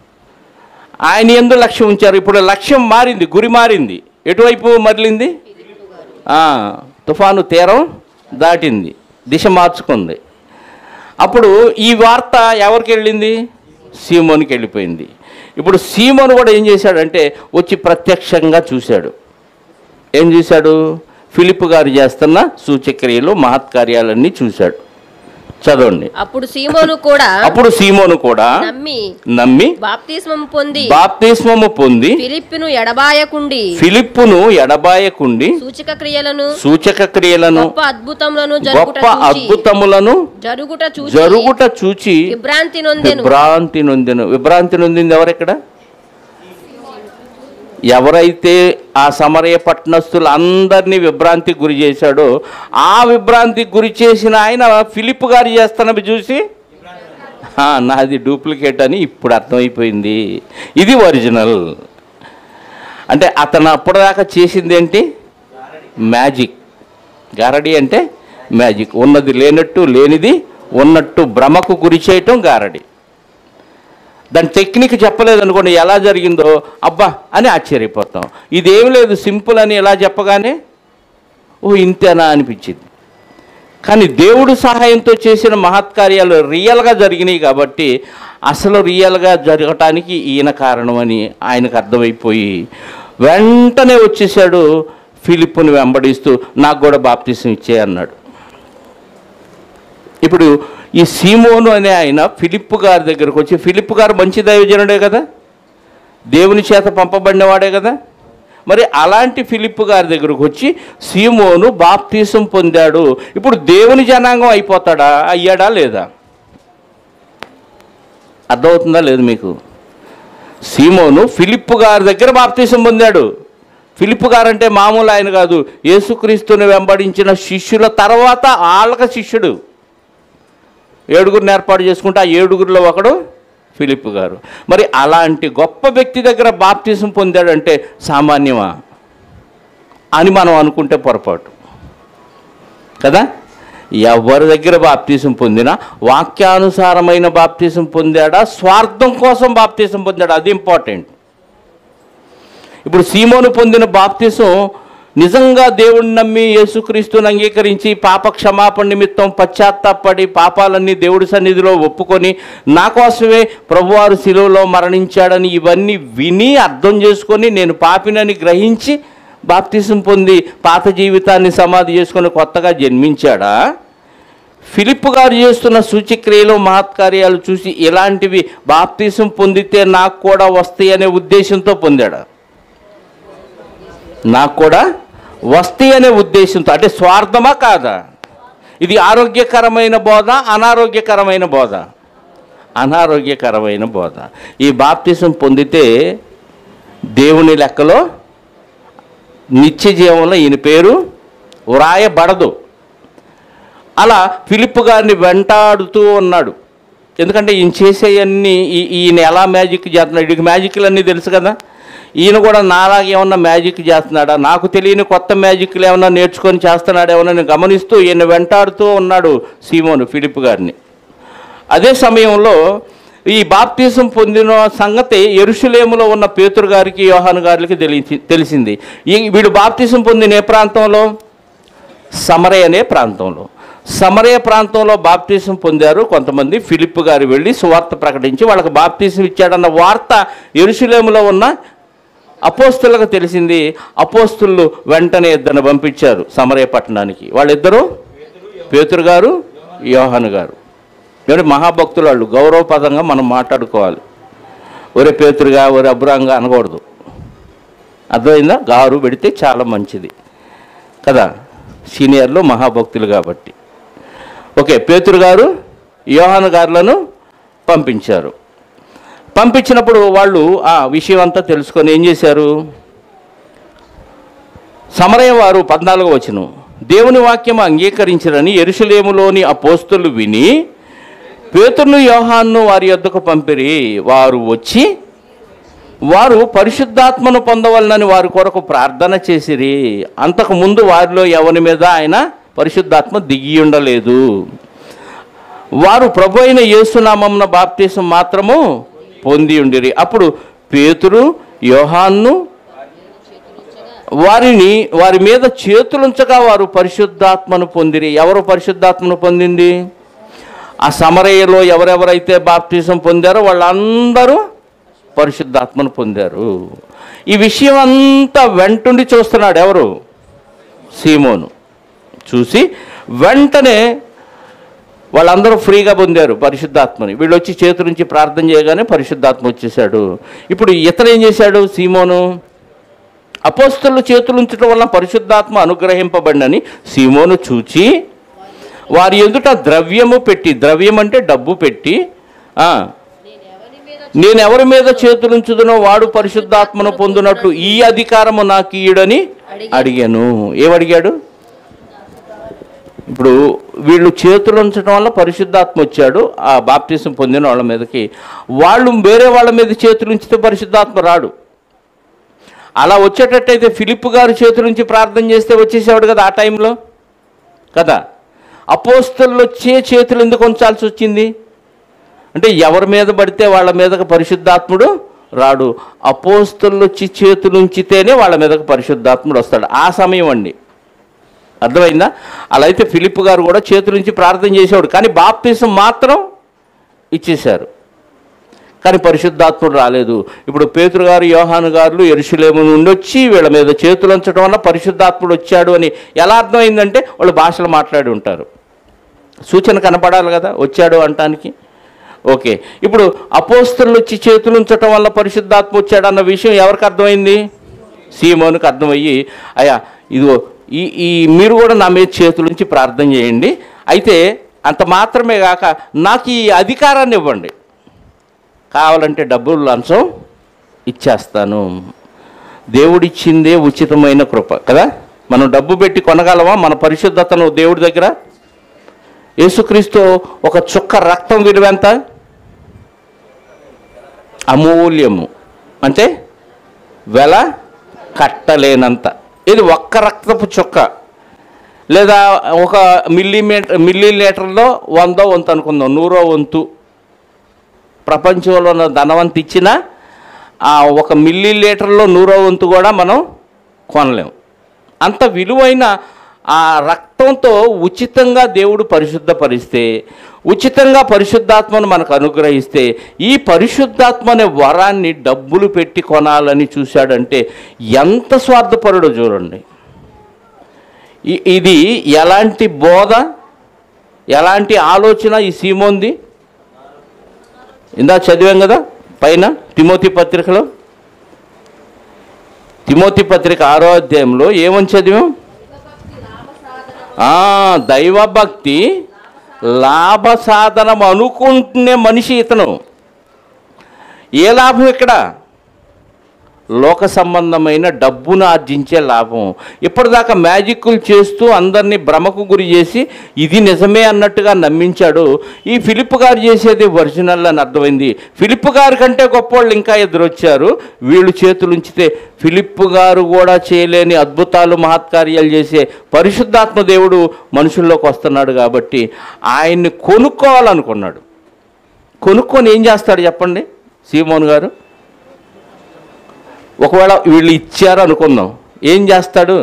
ఆయన ఎందు లక్ష్యం ఉంచారు ఇప్పుడు లక్ష్యం మారింది గురి మారింది ఎటువైపు మరలింది ఆ, తుఫాను తీరం దాటింది దిశ మార్చుకుంది అప్పుడు ఈ వార్త ఎవరికి వెళ్ళింది సీమోనికి వెళ్ళిపోయింది ఇప్పుడు సీమోను కూడా ఏం చేశాడంటే వచ్చి ప్రత్యక్షంగా చూశాడు ఏం చూశాడు ఫిలిప్ గారు చేస్తున్న సూచక్రియలు మహత్కార్యాలన్నీ చూశాడు చదవండి అప్పుడు సీమోను కూడా అప్పుడు సీమోను కూడా నమ్మి నమ్మి బాప్తిస్మము పొంది బాప్తిస్మము పొంది ఫిలిప్పును ఎడబాయకుండి ఫిలిప్పును ఎడబాయకుండి సూచక క్రియలను సూచక క్రియలను గొప్ప అద్భుతములను జరుగుట గొప్ప చూచి అద్భుతములను జరుగుట చూచి జరుగుట చూచి విభ్రాంతి నొందెను విభ్రాంతి నొందెను విభ్రాంతి నొందింది ఎవరెక్కడ ఎవరైతే ఆ సమరయ పట్టణస్థులు అందరినీ విభ్రాంతికి గురి చేశాడో ఆ విభ్రాంతికి గురి చేసిన ఆయన ఫిలిప్ గారు చేస్తున్నవి చూసి "ఆ, నాది డూప్లికేట్ అని ఇప్పుడు అర్థమైపోయింది ఇది ఒరిజినల్ అంటే అతను అప్పటిదాకా చేసింది ఏంటి మ్యాజిక్ గారడి అంటే మ్యాజిక్ ఉన్నది లేనట్టు లేనిది ఉన్నట్టు భ్రమకు గురి చేయటం గారడి దాని టెక్నిక్ చెప్పలేదు అనుకోండి ఎలా జరిగిందో అబ్బా అని ఆశ్చర్యపోతాం ఇదేం లేదు సింపుల్ అని ఎలా చెప్పగానే ఓ ఇంతేనా అనిపించింది కానీ దేవుడు సహాయంతో చేసిన మహత్కార్యాలు రియల్గా జరిగినాయి కాబట్టి అసలు రియల్గా జరగటానికి ఈయన కారణమని ఆయనకు అర్థమైపోయి వెంటనే వచ్చేసాడు ఫిలిప్పుని వెంబడిస్తూ నాకు కూడా బాప్తీసం ఇచ్చే అన్నాడు ఇప్పుడు ఈ సీమోను అనే ఆయన ఫిలిప్ గారి దగ్గరకు వచ్చి ఫిలిప్ గారు మంచి దైవజనుడే కదా దేవుని చేత పంపబడినవాడే కదా మరి అలాంటి ఫిలిప్ గారి దగ్గరకు వచ్చి సీమోను బాప్తీసం పొందాడు ఇప్పుడు దేవుని జనాంగం అయిపోతాడా అయ్యాడా లేదా అర్థమవుతుందా లేదు మీకు సీమోను ఫిలిప్ గారి దగ్గర బాప్తీసం పొందాడు ఫిలిప్ గారు అంటే మామూలు ఆయన కాదు యేసుక్రీస్తుని వెంబడించిన శిష్యుల తర్వాత వాళ్ళక శిష్యుడు ఏడుగురిని ఏర్పాటు చేసుకుంటే ఆ ఏడుగురిలో ఒకడు ఫిలిప్ గారు మరి అలాంటి గొప్ప వ్యక్తి దగ్గర బాప్తీసం పొందాడంటే సామాన్యమా అని మనం అనుకుంటే పొరపాటు కదా ఎవరి దగ్గర బాప్తీసం పొందినా వాక్యానుసారమైన బాప్తీసం పొందాడా స్వార్థం కోసం బాప్తీసం పొందాడా అది ఇంపార్టెంట్ ఇప్పుడు సీమోను పొందిన బాప్తీసం నిజంగా దేవుణ్ణి నమ్మి యేసుక్రీస్తుని అంగీకరించి పాప క్షమాపణ నిమిత్తం పశ్చాత్తాపడి పాపాలన్నీ దేవుడి సన్నిధిలో ఒప్పుకొని నా కోసమే ప్రభువారు శిలువలో మరణించాడని ఇవన్నీ విని అర్థం చేసుకొని నేను పాపినని గ్రహించి బాప్తీసం పొంది పాత జీవితాన్ని సమాధి చేసుకొని కొత్తగా జన్మించాడా ఫిలిప్ గారు చేస్తున్న సూచక్రియలు మహత్కార్యాలు చూసి ఇలాంటివి బాప్తీసం పొందితే నాకు కూడా వస్తాయి అనే ఉద్దేశంతో పొందాడా నాకు కూడా వస్తాయి అనే ఉద్దేశంతో అంటే స్వార్థమా కాదా ఇది ఆరోగ్యకరమైన బోధ అనారోగ్యకరమైన బోధ అనారోగ్యకరమైన బోధ ఈ బాప్తిసం పొందితే దేవుని లెక్కలో నిత్య జీవంలో ఈయన పేరు వ్రాయబడదు అలా ఫిలిప్ గారిని వెంటాడుతూ ఉన్నాడు ఎందుకంటే ఈయన చేసేవన్నీ ఈ- ఈయన ఎలా మ్యాజిక్ చేస్తున్నాడు వీడికి మ్యాజిక్లు అన్నీ తెలుసు కదా ఈయన కూడా నాలాగా ఏమన్నా మ్యాజిక్ చేస్తున్నాడా నాకు తెలియని కొత్త మ్యాజిక్లు ఏమన్నా నేర్చుకొని చేస్తున్నాడేమో నేను గమనిస్తూ ఈయన వెంటాడుతూ ఉన్నాడు సీమోను ఫిలిప్ గారిని అదే సమయంలో ఈ బాప్తీసం పొందిన సంగతి ఎరుషులేములో ఉన్న పేతురు గారికి యోహాను గారికి తెలిసి తెలిసింది ఈ వీడు బాప్తీసం పొందిన ఏ ప్రాంతంలో సమరయ అనే ప్రాంతంలో సమరయ ప్రాంతంలో బాప్తీసం పొందారు కొంతమంది ఫిలిప్ గారు వెళ్ళి సువార్త ప్రకటించి వాళ్ళకి బాప్తీసం ఇచ్చాడన్న వార్త ఎరుషులేములో ఉన్న అపోస్తులకు తెలిసింది అపోస్తులు వెంటనే ఇద్దరిని పంపించారు సమరయ పట్టణానికి వాళ్ళిద్దరూ పేతురు గారు యోహాను గారు ఏమంటే మహాభక్తులు వాళ్ళు గౌరవపదంగా మనం మాట్లాడుకోవాలి ఒరే పేతురుగా ఒరే అబ్రాంగా అనకూడదు అర్థమైందా గారు పెడితే చాలా మంచిది కదా సీనియర్లు మహాభక్తులు కాబట్టి ఓకే పేతురు గారు యోహాను గారులను పంపించారు పంపించినప్పుడు వాళ్ళు ఆ విషయం అంతా తెలుసుకొని ఏం చేశారు సమరయ వారు పద్నాలుగు వచనం దేవుని వాక్యం అంగీకరించరని ఎరుసలేములోని అపోస్తులు విని పేతురును యోహాన్ను వారి యొద్దకు పంపిరి వారు వచ్చి వారు పరిశుద్ధాత్మను పొందవలనని వారి కొరకు ప్రార్థన చేసిరి అంతకు ముందు వారిలో ఎవరి మీద ఆయన పరిశుద్ధాత్మ దిగి ఉండలేదు వారు ప్రభు అయిన యేసునామమున బాప్తీసం మాత్రము పొంది ఉండిరి అప్పుడు పేతురు యోహాన్ను వారిని వారి మీద చేతులుంచగా వారు పరిశుద్ధాత్మను పొందిరి ఎవరు పరిశుద్ధాత్మను పొందింది ఆ సమరయ్యలో ఎవరెవరైతే బాప్తీసం పొందారో వాళ్ళందరూ పరిశుద్ధాత్మను పొందారు ఈ విషయం అంతా వెంటుండి చూస్తున్నాడు ఎవరు సీమోను చూసి వెంటనే వాళ్ళందరూ ఫ్రీగా పొందారు పరిశుద్ధాత్మని వీళ్ళు వచ్చి చేతి నుంచి ప్రార్థన చేయగానే పరిశుద్ధాత్మ వచ్చేసాడు ఇప్పుడు ఇతను ఏం చేశాడు సీమోను అపోస్తులు చేతులు ఉంచడం వల్ల పరిశుద్ధాత్మ అనుగ్రహింపబడినని సీమోను చూచి వారి ఎదుట ద్రవ్యము పెట్టి ద్రవ్యం అంటే డబ్బు పెట్టి ఆ, నేను ఎవరి మీద చేతులుంచుదునో వాడు పరిశుద్ధాత్మను పొందినట్లు ఈ అధికారము నాకు ఈడని అడిగాను ఏమడిగాడు ఇప్పుడు వీళ్ళు చేతులు ఉంచడం వల్ల పరిశుద్ధాత్మ వచ్చాడు ఆ బాప్తీసం పొందిన వాళ్ళ మీదకి వాళ్ళు వేరే వాళ్ళ మీద చేతులు ఉంచితే పరిశుద్ధాత్మ రాడు అలా వచ్చేటట్టయితే ఫిలిప్ గారు చేతుల నుంచి ప్రార్థన చేస్తే వచ్చేసేవాడు కదా ఆ టైంలో కదా అపోస్తలు వచ్చే చేతులు ఎందుకు ఉంచాల్సి వచ్చింది అంటే ఎవరి మీద పడితే వాళ్ళ మీదకి పరిశుద్ధాత్ముడు రాడు అపోస్తలు వచ్చి చేతులు ఉంచితేనే వాళ్ళ మీదకి పరిశుద్ధాత్ముడు వస్తాడు ఆ సమయం అండి అర్థమైందా అలా అయితే ఫిలిప్ గారు కూడా చేతుల నుంచి ప్రార్థన చేసేవాడు కానీ బాప్తీసం మాత్రం ఇచ్చేశారు కానీ పరిశుద్ధాత్ముడు రాలేదు ఇప్పుడు పేతురు గారు యోహాను గారు ఎరుషులేము నుండి వచ్చి వీళ్ళ మీద చేతులు ఉంచడం వల్ల పరిశుద్ధాత్ముడు వచ్చాడు అని ఎలా అర్థమైందంటే వాళ్ళు భాషలు మాట్లాడి ఉంటారు సూచన కనపడాలి కదా వచ్చాడు అంటానికి ఓకే ఇప్పుడు అపోస్తులు వచ్చి చేతులు ఉంచటం వల్ల పరిశుద్ధాత్మ వచ్చాడు అన్న విషయం ఎవరికి అర్థమైంది సీమోనికి అర్థమయ్యి అయ్యా ఇదిగో ఈ ఈ మీరు కూడా నా మీద చేతుల నుంచి ప్రార్థన చేయండి అయితే అంత మాత్రమే కాక నాకు ఈ అధికారాన్ని ఇవ్వండి కావాలంటే డబ్బులు లంచం ఇచ్చేస్తాను దేవుడిచ్చిందే ఉచితమైన కృప కదా మనం డబ్బు పెట్టి కొనగలమా మన పరిశుద్ధతను దేవుడి దగ్గర యేసుక్రీస్తు ఒక చుక్క రక్తం విలువ ఎంత అమూల్యము అంటే వెల కట్టలేనంత ఇది ఒక్క రక్తపు చుక్క లేదా ఒక మిల్లీమీటర్ మిల్లీ లీటర్లో వందో వంతు అనుకుందాం నూరో వంతు ప్రపంచంలో ఉన్న ధనవంతి ఇచ్చిన ఆ ఒక మిల్లీ లీటర్లో నూరో వంతు కూడా మనం కొనలేం అంత విలువైన ఆ రక్తంతో ఉచితంగా దేవుడు పరిశుద్ధపరిస్తే ఉచితంగా పరిశుద్ధాత్మను మనకు అనుగ్రహిస్తే ఈ పరిశుద్ధాత్మ అనే వరాన్ని డబ్బులు పెట్టి కొనాలని చూశాడంటే ఎంత స్వార్థపరుడో చూడండి ఇ- ఇది ఎలాంటి బోధ ఎలాంటి ఆలోచన ఈ సీమోంది ఇందా చదివాం కదా పైన తిమోతి పత్రికలో తిమోతి పత్రిక ఆరో అధ్యాయంలో ఏమని చదివాం ఆ, దైవభక్తి లాభ సాధనం అనుకుంటునే మనిషి ఇతను ఏ లాభం ఇక్కడ లోక సంబంధమైన డబ్బును ఆర్జించే లాభం ఇప్పటిదాకా మ్యాజిక్లు చేస్తూ అందరినీ భ్రమకు గురి చేసి ఇది నిజమే అన్నట్టుగా నమ్మించాడు ఈ ఫిలిప్ గారు చేసేది ఒరిజినల్ అని అర్థమైంది ఫిలిప్ గారి కంటే గొప్పవాళ్ళు ఇంకా ఎదురొచ్చారు వీళ్ళు చేతులు ఉంచితే ఫిలిప్ గారు కూడా చేయలేని అద్భుతాలు మహత్కార్యాలు చేసే పరిశుద్ధాత్మ దేవుడు మనుషుల్లోకి వస్తున్నాడు కాబట్టి ఆయన్ని కొనుక్కోవాలనుకున్నాడు కొనుక్కొని ఏం చేస్తాడు చెప్పండి సీమోన్ గారు ఒకవేళ వీళ్ళు ఇచ్చారు అనుకుందాం ఏం చేస్తాడు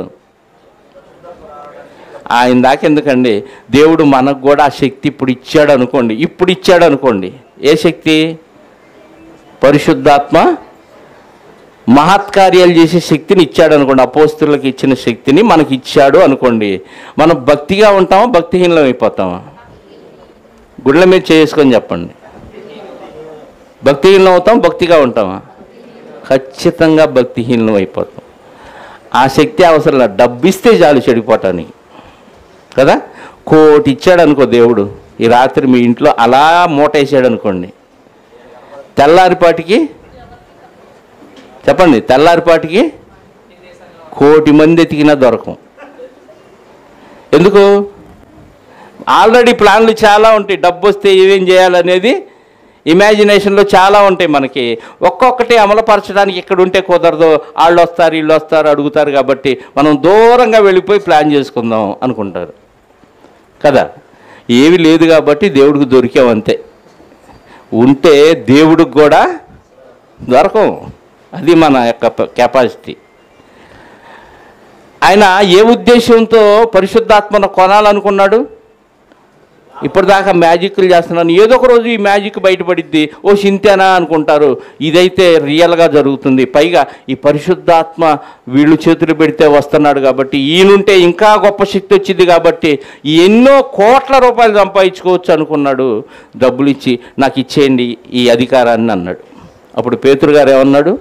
ఆయన దాకా ఎందుకండి దేవుడు మనకు కూడా ఆ శక్తి ఇప్పుడు ఇచ్చాడు అనుకోండి ఇప్పుడు ఇచ్చాడు అనుకోండి ఏ శక్తి పరిశుద్ధాత్మ మహత్కార్యాలు చేసే శక్తిని ఇచ్చాడు అనుకోండి అపోస్తులకు ఇచ్చిన శక్తిని మనకి ఇచ్చాడు అనుకోండి మనం భక్తిగా ఉంటామా భక్తిహీనం అయిపోతామా గుళ్ళ మీద చేసుకొని చెప్పండి భక్తిహీనం అవుతాం భక్తిగా ఉంటామా ఖచ్చితంగా భక్తిహీనం అయిపోతాం ఆ శక్తి అవసరం లేదు. డబ్బు ఇస్తే చాలు చెడిపోవటానికి కదా కోటి ఇచ్చాడు అనుకో దేవుడు ఈ రాత్రి మీ ఇంట్లో అలా మూట వేసాడు అనుకోండి తెల్లారిపాటికి చెప్పండి తెల్లారిపాటికి కోటి మంది ఎతికినా దొరకం ఎందుకు ఆల్రెడీ ప్లాన్లు చాలా ఉంటాయి డబ్బు వస్తే ఏమేం చేయాలనేది ఇమాజినేషన్లో చాలా ఉంటాయి మనకి ఒక్కొక్కటి అమలుపరచడానికి ఇక్కడ ఉంటే కుదరదు వాళ్ళు వస్తారు వీళ్ళు వస్తారు అడుగుతారు కాబట్టి మనం దూరంగా వెళ్ళిపోయి ప్లాన్ చేసుకుందాం అనుకుంటారు కదా ఏవి లేదు కాబట్టి దేవుడికి దొరికామంతే ఉంటే దేవుడికి కూడా దొరకం అది మన యొక్క కెపాసిటీ ఆయన ఏ ఉద్దేశంతో పరిశుద్ధాత్మను కొనాలనుకున్నాడు ఇప్పటిదాకా మ్యాజిక్లు చేస్తున్నాను ఏదో ఒక రోజు ఈ మ్యాజిక్ బయటపడిద్ది ఓ సింతేనా అనుకుంటారు ఇదైతే రియల్గా జరుగుతుంది పైగా ఈ పరిశుద్ధాత్మ వీళ్ళు చేతులు పెడితే వస్తున్నాడు కాబట్టి ఈయనుంటే ఇంకా గొప్ప శక్తి వచ్చింది కాబట్టి ఎన్నో కోట్ల రూపాయలు సంపాదించుకోవచ్చు అనుకున్నాడు డబ్బులు ఇచ్చి నాకు ఇచ్చేయండి ఈ అధికారాన్ని అన్నాడు అప్పుడు పేతురు గారు ఏమన్నాడు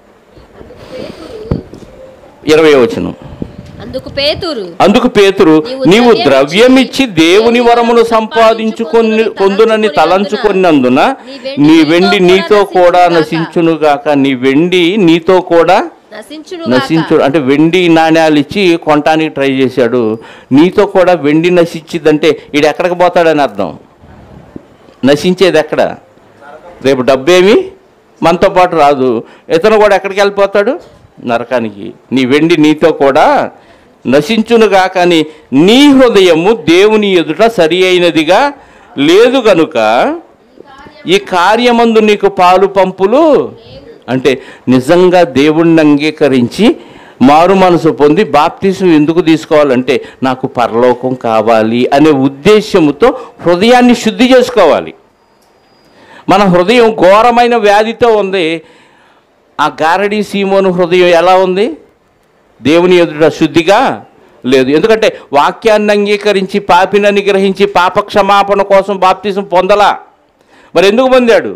ఇరవై వచనం అందుకు పేతురు అందుకు పేతురు నీవు నీవు ద్రవ్యం ద్రవ్యం ఇచ్చి ఇచ్చి దేవుని వరమును సంపాదించుకొని కొందునని తలంచుకొన్నందున నీ వెండి నీతో కూడా నశించును గాక నీ వెండి నీతో కూడా నశించును నశించు అంటే వెండి నాణ్యాలు ఇచ్చి కొనటానికి ట్రై చేశాడు నీతో కూడా వెండి నశించిద్దంటే ఈడు ఎక్కడికి పోతాడని అర్థం నశించేది ఎక్కడ రేపు డబ్బేమి మనతో పాటు రాదు ఇతను కూడా ఎక్కడికి వెళ్ళిపోతాడు నరకానికి నీ వెండి నీతో కూడా నశించునుగా కానీ నీ హృదయము దేవుని ఎదుట సరి అయినదిగా లేదు గనుక ఈ కార్యమందు నీకు పాలు పంపులు అంటే నిజంగా దేవుణ్ణి అంగీకరించి మారు మనసు పొంది బాప్తీసం ఎందుకు తీసుకోవాలంటే నాకు పరలోకం కావాలి అనే ఉద్దేశముతో హృదయాన్ని శుద్ధి చేసుకోవాలి మన హృదయం ఘోరమైన వ్యాధితో ఉంది ఆ గారడి సీమోను హృదయం ఎలా ఉంది దేవుని ఎదుట శుద్ధిగా లేదు ఎందుకంటే వాక్యాన్ని అంగీకరించి పాపినని గ్రహించి పాప క్షమాపణ కోసం బాప్తీసం పొందలా మరి ఎందుకు పొందాడు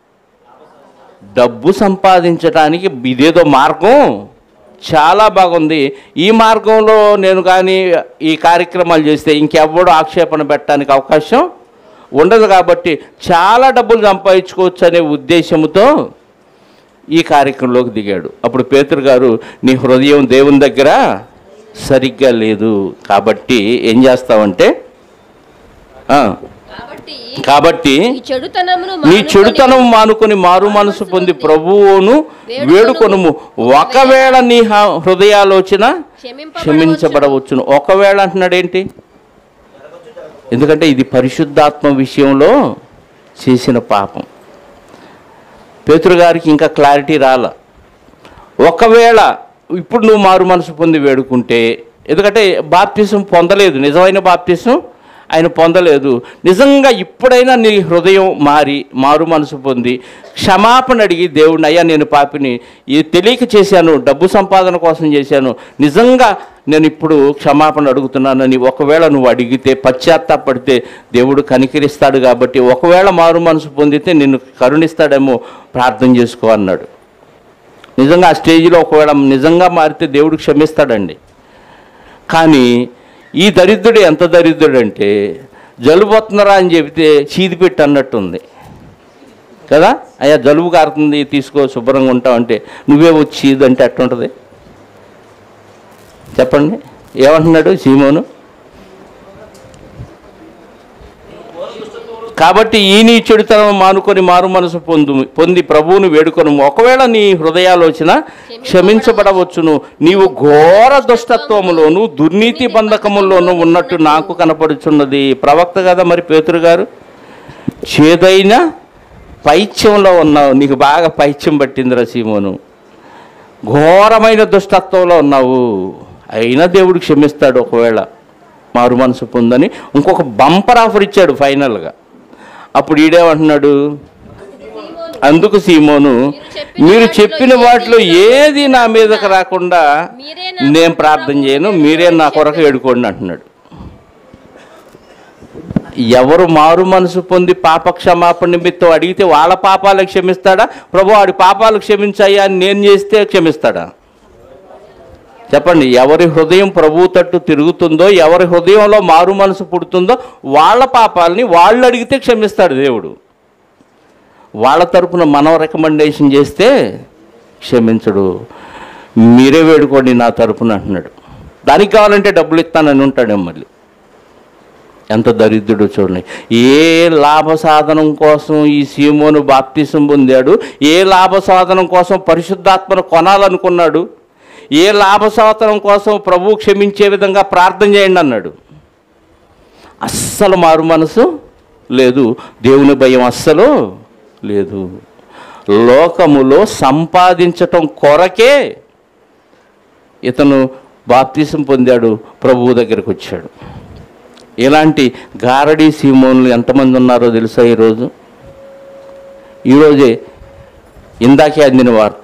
డబ్బు సంపాదించడానికి ఇదేదో మార్గం చాలా బాగుంది ఈ మార్గంలో నేను కానీ ఈ కార్యక్రమాలు చేస్తే ఇంకెవ్వడూ ఆక్షేపణ పెట్టడానికి అవకాశం ఉండదు కాబట్టి చాలా డబ్బులు సంపాదించుకోవచ్చు అనే ఉద్దేశంతో ఈ కార్యక్రమంలోకి దిగాడు అప్పుడు పేతురు గారు నీ హృదయం దేవుని దగ్గర సరిగ్గా లేదు కాబట్టి ఏం చేస్తావంటే ఆ, కాబట్టి కాబట్టి ఈ చెడుతనమును నీ మానుకొని చెడుతనం మానుకొని మారు మనసు పొంది ప్రభువును వేడుకొనుము ఒకవేళ నీ హ- హృదయాలోచన క్షమింపబడవచ్చును. క్షమించబడవచ్చును ఒకవేళ అంటున్నాడు ఏంటి ఎందుకంటే ఇది పరిశుద్ధాత్మ విషయంలో చేసిన పాపం పేతురు గారికి ఇంకా క్లారిటీ రాల ఒకవేళ ఇప్పుడు నువ్వు మారు మనసు పొంది వేడుకుంటే ఎందుకంటే బాప్తిసం పొందలేదు నిజమైన బాప్తిసం ఆయన పొందలేదు నిజంగా ఇప్పుడైనా నీ హృదయం మారి మారు మనసు పొంది క్షమాపణ అడిగి దేవుడిని అయ్యా నేను పాపిని ఇది తెలియక చేశాను డబ్బు సంపాదన కోసం చేశాను నిజంగా నేను ఇప్పుడు క్షమాపణ అడుగుతున్నానని ఒకవేళ నువ్వు అడిగితే పశ్చాత్తాపడితే దేవుడు కనికరిస్తాడు కాబట్టి ఒకవేళ మారు మనసు పొందితే నిన్ను కరుణిస్తాడేమో ప్రార్థన చేసుకో అన్నాడు నిజంగా ఆ స్టేజ్లో ఒకవేళ నిజంగా మారితే దేవుడు క్షమిస్తాడండి కానీ ఈ దరిద్రుడు ఎంత దరిద్రుడు అంటే జలుబు వస్తున్నారా అని చెబితే చీది పెట్టి అన్నట్టుంది కదా అయ్యా జలుబు కారుతుంది తీసుకో శుభ్రంగా ఉంటావు అంటే నువ్వే వచ్చి ఇది అంటే అట్టుంటుంది చెప్పండి ఏమంటున్నాడు సీమోను కాబట్టి ఈ నీ చెడుతనం మానుకొని మారు మనసు పొందు పొంది ప్రభువును వేడుకొను ఒకవేళ నీ హృదయాలోచన క్షమించబడవచ్చును నీవు ఘోర దుష్టత్వములోను దుర్నీతి బంధకములోను ఉన్నట్టు నాకు కనపడుచున్నది ప్రవక్త కదా మరి పేతురు గారు చేదైన పైత్యంలో ఉన్నావు నీకు బాగా పైత్యం పట్టిందిరా సీమోను ఘోరమైన దుష్టత్వంలో ఉన్నావు అయినా దేవుడు క్షమిస్తాడు ఒకవేళ మారు మనసు పొందని ఇంకొక బంపర్ ఆఫర్ ఇచ్చాడు ఫైనల్గా అప్పుడు ఈడేమంటున్నాడు అందుకు సీమోను మీరు చెప్పిన వాటిలో ఏది నా మీదకి రాకుండా మీరే నా నేను ప్రార్థన చేయను మీరే నా కొరకు వేడుకోండి అంటున్నాడు ఎవరు మారు మనసు పొంది పాప క్షమాపణ నిమిత్తం అడిగితే వాళ్ళ పాపాలు క్షమిస్తాడా ప్రభు వాడి పాపాలు క్షమించాయా అని నేను చేస్తే క్షమిస్తాడా చెప్పండి ఎవరి హృదయం ప్రభు తట్టు తిరుగుతుందో ఎవరి హృదయంలో మారు మనసు పుడుతుందో వాళ్ళ పాపాలని వాళ్ళు అడిగితే క్షమిస్తాడు దేవుడు వాళ్ళ తరపున మనం రికమెండేషన్ చేస్తే క్షమించడు మీరే వేడుకోండి నా తరపున అంటున్నాడు దానికి కావాలంటే డబ్బులు ఇస్తానని ఉంటాడేమో మళ్ళీ ఎంత దరిద్రుడు చూడండి ఏ లాభ సాధనం కోసం ఈ సీమోను బాప్తిసం పొందాడు ఏ లాభ సాధనం కోసం పరిశుద్ధాత్మను కొనాలనుకున్నాడు ఏ లాభ సాధనం కోసం ప్రభు క్షమించే విధంగా ప్రార్థన చేయండి అన్నాడు అస్సలు మారు మనసు లేదు దేవుని భయం అస్సలు లేదు లోకములో సంపాదించటం కొరకే ఇతను బాప్తిసం పొందాడు ప్రభువు దగ్గరికి వచ్చాడు ఇలాంటి గారడీ సీమోన్లు ఎంతమంది ఉన్నారో తెలుసా ఈరోజు ఈరోజే ఇందాకే అందిన వార్త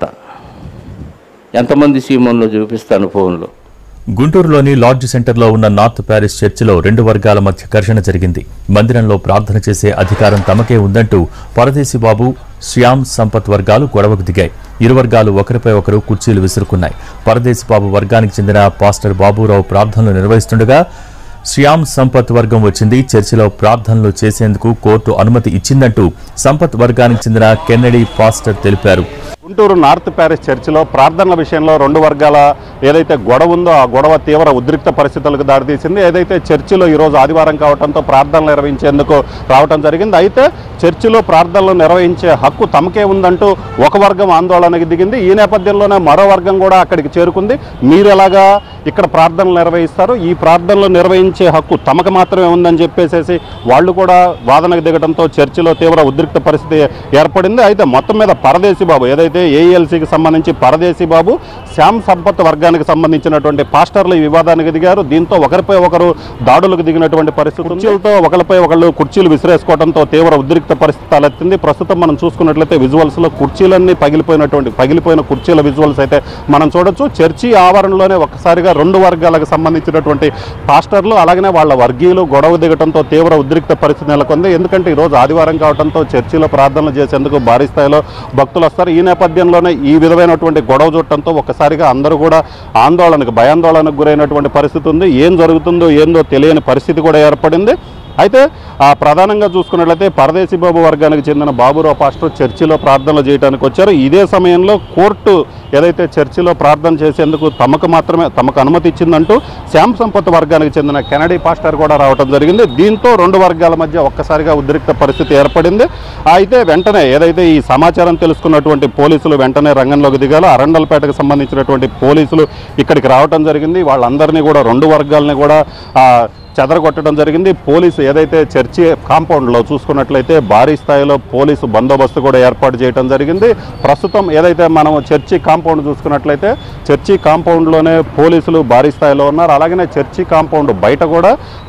ఎంతమంది సీమోన్లో చూపిస్తాను ఫోన్లో గుంటూరులోని లాడ్జ్ సెంటర్లో ఉన్న నార్త్ ప్యారిస్ చర్చిలో రెండు వర్గాల మధ్య ఘర్షణ జరిగింది మందిరంలో ప్రార్థన చేసే అధికారం తమకే ఉందంటూ పరదేశీ బాబు శ్యామ్ సంపత్ వర్గాలు గొడవకు దిగాయి ఇరు వర్గాలు ఒకరిపై ఒకరు కుర్చీలు విసురుకున్నాయి పరదేశీ బాబు వర్గానికి చెందిన పాస్టర్ బాబురావు ప్రార్థనలు నిర్వహిస్తుండగా శ్యామ్ సంపత్ వర్గం వచ్చింది చర్చిలో ప్రార్థనలు చేసేందుకు కోర్టు అనుమతి ఇచ్చిందంటూ సంపత్ వర్గానికి చెందిన కెన్నడీ పాస్టర్ తెలిపారు గుంటూరు నార్త్ ప్యారిస్ చర్చిలో ప్రార్థనల విషయంలో రెండు వర్గాల ఏదైతే గొడవ ఉందో ఆ గొడవ తీవ్ర ఉద్రిక్త పరిస్థితులకు దారితీసింది ఏదైతే చర్చిలో ఈరోజు ఆదివారం కావడంతో ప్రార్థనలు నిర్వహించేందుకు రావడం జరిగింది అయితే చర్చిలో ప్రార్థనలు నిర్వహించే హక్కు తమకే ఉందంటూ ఒక వర్గం ఆందోళనకి దిగింది ఈ నేపథ్యంలోనే మరో వర్గం కూడా అక్కడికి చేరుకుంది మీరు ఎలాగా ఇక్కడ ప్రార్థనలు నిర్వహిస్తారు ఈ ప్రార్థనలు నిర్వహించే హక్కు తమకు మాత్రమే ఉందని చెప్పేసేసి వాళ్ళు కూడా వాదనకు దిగడంతో చర్చిలో తీవ్ర ఉద్రిక్త పరిస్థితి ఏర్పడింది అయితే మొత్తం మీద పరదేశీ బాబు ఏదైతే ఏఎల్సీకి సంబంధించి పరదేశీ బాబు శ్యామ్ సంపత్ వర్గానికి సంబంధించినటువంటి పాస్టర్లు ఈ వివాదానికి దిగారు దీంతో ఒకరిపై ఒకరు దాడులకు దిగినటువంటి పరిస్థితి కుర్చీలతో ఒకరిపై ఒకళ్ళు కుర్చీలు విసిరేసుకోవడంతో తీవ్ర ఉద్రిక్త పరిస్థితి తలెత్తింది ప్రస్తుతం మనం చూసుకున్నట్లయితే విజువల్స్ లో కుర్చీలన్నీ పగిలిపోయినటువంటి పగిలిపోయిన కుర్చీల విజువల్స్ అయితే మనం చూడొచ్చు చర్చి ఆవరణలోనే ఒక్కసారిగా రెండు వర్గాలకు సంబంధించినటువంటి పాస్టర్లు అలాగనే వాళ్ళ వర్గీయులు గొడవ దిగడంతో తీవ్ర ఉద్రిక్త పరిస్థితి నెలకొంది ఎందుకంటే ఈరోజు ఆదివారం కావడంతో చర్చిలో ప్రార్థనలు చేసేందుకు భారీ స్థాయిలో భక్తులు వస్తారు ఈ నేపథ్యంలోనే ఈ విధమైనటువంటి గొడవ చూడటంతో ఒక్కసారిగా అందరూ కూడా ఆందోళనకు భయాందోళనకు గురైనటువంటి పరిస్థితి ఉంది ఏం జరుగుతుందో ఏందో తెలియని పరిస్థితి కూడా ఏర్పడింది అయితే ఆ ప్రధానంగా చూసుకున్నట్లయితే పరదేశీ బాబు వర్గానికి చెందిన బాబురావు పాస్టర్ చర్చిలో ప్రార్థనలు చేయడానికి వచ్చారు ఇదే సమయంలో కోర్టు ఏదైతే చర్చిలో ప్రార్థన చేసేందుకు తమకు మాత్రమే తమకు అనుమతి ఇచ్చిందంటూ శ్యామ్ సంపత్ వర్గానికి చెందిన కెనడీ పాస్టర్ కూడా రావడం జరిగింది దీంతో రెండు వర్గాల మధ్య ఒక్కసారిగా ఉద్రిక్త పరిస్థితి ఏర్పడింది అయితే వెంటనే ఏదైతే ఈ సమాచారం తెలుసుకున్నటువంటి పోలీసులు వెంటనే రంగంలోకి దిగారు అరండల్పేటకు సంబంధించినటువంటి పోలీసులు ఇక్కడికి రావడం జరిగింది వాళ్ళందరినీ కూడా రెండు వర్గాలని కూడా ఆ, చెదరగొట్టడం జరిగింది పోలీసు ఏదైతే చర్చి కాంపౌండ్లో చూసుకున్నట్లయితే భారీ స్థాయిలో పోలీసు బందోబస్తు కూడా ఏర్పాటు చేయడం జరిగింది ప్రస్తుతం ఏదైతే మనం చర్చి కాంపౌండ్ చూసుకున్నట్లయితే చర్చి కాంపౌండ్లోనే పోలీసులు భారీ స్థాయిలో ఉన్నారు అలాగనే చర్చి కాంపౌండ్ బయట కూడా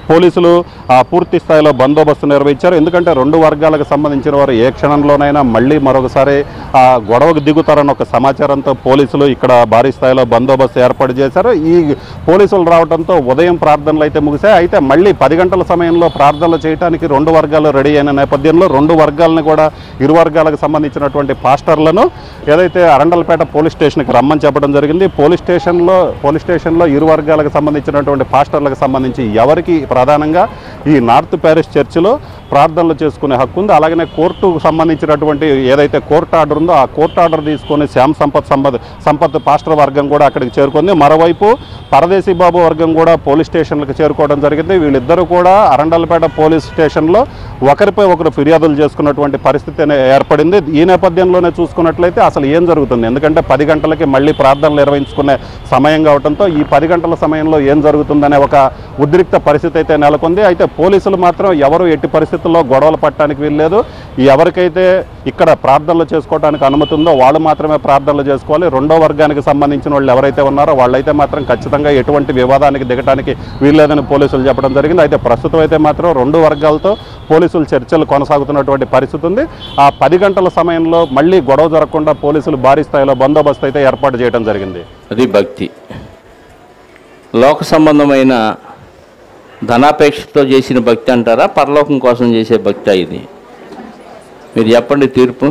పోలీసులు ఆ, పూర్తి స్థాయిలో బందోబస్తు నిర్వహించారు ఎందుకంటే రెండు వర్గాలకు సంబంధించిన వారు ఏ క్షణంలోనైనా మళ్ళీ మరొకసారి ఆ గొడవకు దిగుతారన్న ఒక సమాచారంతో పోలీసులు ఇక్కడ భారీ స్థాయిలో బందోబస్తు ఏర్పాటు చేశారు ఈ పోలీసులు రావడంతో ఉదయం ప్రార్థనలు అయితే ముగిశాయి అయితే మళ్ళీ పది గంటల సమయంలో ప్రార్థనలు చేయడానికి రెండు వర్గాలు రెడీ అయిన నేపథ్యంలో రెండు వర్గాలను కూడా ఇరు వర్గాలకు సంబంధించినటువంటి పాస్టర్లను ఏదైతే అరండలపేట పోలీస్ స్టేషన్కి రమ్మని చెప్పడం జరిగింది పోలీస్ స్టేషన్లో పోలీస్ స్టేషన్లో ఇరు వర్గాలకు సంబంధించినటువంటి పాస్టర్లకు సంబంధించి ఎవరికి ప్రధానంగా ఈ నార్త్ ప్యారిస్ చర్చిలో ప్రార్థనలు చేసుకునే హక్కు ఉంది అలాగనే కోర్టుకు సంబంధించినటువంటి ఏదైతే కోర్టు ఆర్డర్ ఉందో ఆ కోర్టు ఆర్డర్ తీసుకొని శ్యామ్ సంపత్ సంపత్ సంపత్ పాస్టర్ వర్గం కూడా అక్కడికి చేరుకుంది మరోవైపు పరదేశీ బాబు వర్గం కూడా పోలీస్ స్టేషన్లకు చేరుకోవడం జరిగింది వీళ్ళిద్దరూ కూడా అరండలపేట పోలీస్ స్టేషన్లో ఒకరిపై ఒకరు ఫిర్యాదులు చేసుకున్నటువంటి పరిస్థితి అనే ఏర్పడింది ఈ నేపథ్యంలోనే చూసుకున్నట్లయితే అసలు ఏం జరుగుతుంది ఎందుకంటే పది గంటలకి మళ్ళీ ప్రార్థనలు నిర్వహించుకునే సమయం కావడంతో ఈ పది గంటల సమయంలో ఏం జరుగుతుందనే ఒక ఉద్రిక్త పరిస్థితి అయితే నెలకొంది అయితే పోలీసులు మాత్రం ఎవరు ఎట్టి పరిస్థితుల్లో గొడవలు పట్టడానికి వీల్లేదు ఎవరికైతే ఇక్కడ ప్రార్థనలు చేసుకోవడానికి అనుమతి ఉందో వాళ్ళు మాత్రమే ప్రార్థనలు చేసుకోవాలి రెండో వర్గానికి సంబంధించిన వాళ్ళు ఎవరైతే ఉన్నారో వాళ్ళైతే మాత్రం ఖచ్చితంగా ఎటువంటి వివాదానికి దిగడానికి వీల్లేదని పోలీసులు చెప్పడం జరిగింది అయితే ప్రస్తుతం అయితే మాత్రం రెండు వర్గాలతో పోలీసులు చర్చలు కొనసాగుతున్నటువంటి పరిస్థితి ఉంది ఆ పది గంటల సమయంలో మళ్ళీ గొడవ జరగకుండా పోలీసులు భారీ స్థాయిలో బందోబస్తు అయితే ఏర్పాటు చేయడం జరిగింది అది భక్తి లోక సంబంధమైన ధనాపేక్షతో చేసిన భక్తి అంటారా పరలోకం కోసం చేసే భక్తి ఇది మీరు చెప్పండి తీర్పు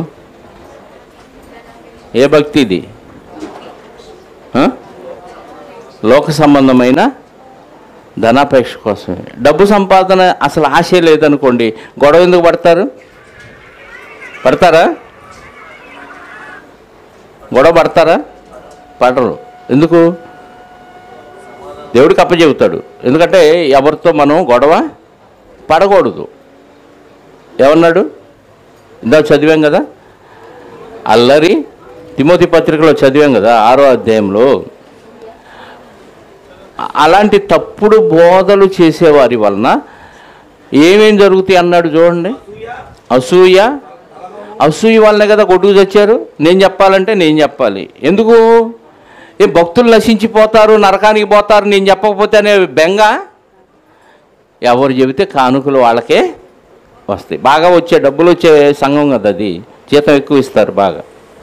ఏ భక్తి ఇది ఆ? లోక సంబంధమైన ధనాపేక్ష కోసమే డబ్బు సంపాదన అసలు ఆశే లేదనుకోండి గొడవ ఎందుకు పడతారు పడతారా గొడవ పడతారా పడరు ఎందుకు దేవుడికి అప్పచెబుతాడు ఎందుకంటే ఎవరితో మనం గొడవ పడకూడదు ఏమన్నాడు ఇందాక చదివాం కదా అల్లరి తిమోతి పత్రికలో చదివాం కదా ఆరో అధ్యాయంలో అ- అలాంటి తప్పుడు బోధలు చేసేవారి వలన ఏమేం జరుగుతాయి అన్నాడు చూడండి అసూయ అసూయ వల్లనే కదా కొట్టుకు తెచ్చారు నేను చెప్పాలంటే నేను చెప్పాలి ఎందుకు ఏ భక్తులు నశించిపోతారు నరకానికి పోతారు నేను చెప్పకపోతే అనే బెంగ ఎవరు చెబితే కానుకలు వాళ్ళకే వస్తాయి బాగా వచ్చే డబ్బులు వచ్చే సంఘం కదా అది జీతం ఎక్కువ ఇస్తారు బాగా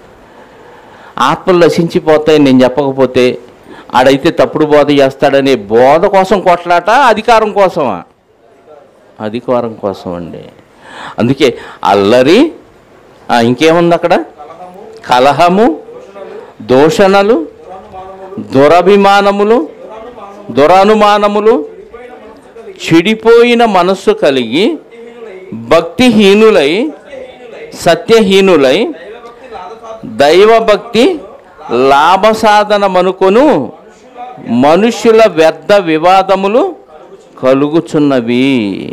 ఆత్మలు నశించిపోతాయి నేను చెప్పకపోతే ఆడైతే తప్పుడు బోధ చేస్తాడనే బోధ కోసం కొట్లాట అధికారం కోసమా అధికారం కోసం అండి అందుకే అల్లరి ఆ, ఇంకేముంది అక్కడ కలహము దూషణలు దురభిమానములు దురనుమానములు చెడిపోయిన మనస్సు కలిగి భక్తిహీనులై సత్యహీనులై దైవభక్తి లాభసాధనమనుకొను మనుష్యుల వ్యర్థ వివాదములు కలుగుచున్నవి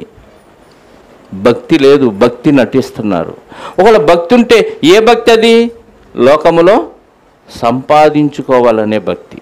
భక్తి లేదు భక్తి నటిస్తున్నారు ఒకవేళ భక్తి ఉంటే ఏ భక్తి అది లోకములో సంపాదించుకోవాలనే భక్తి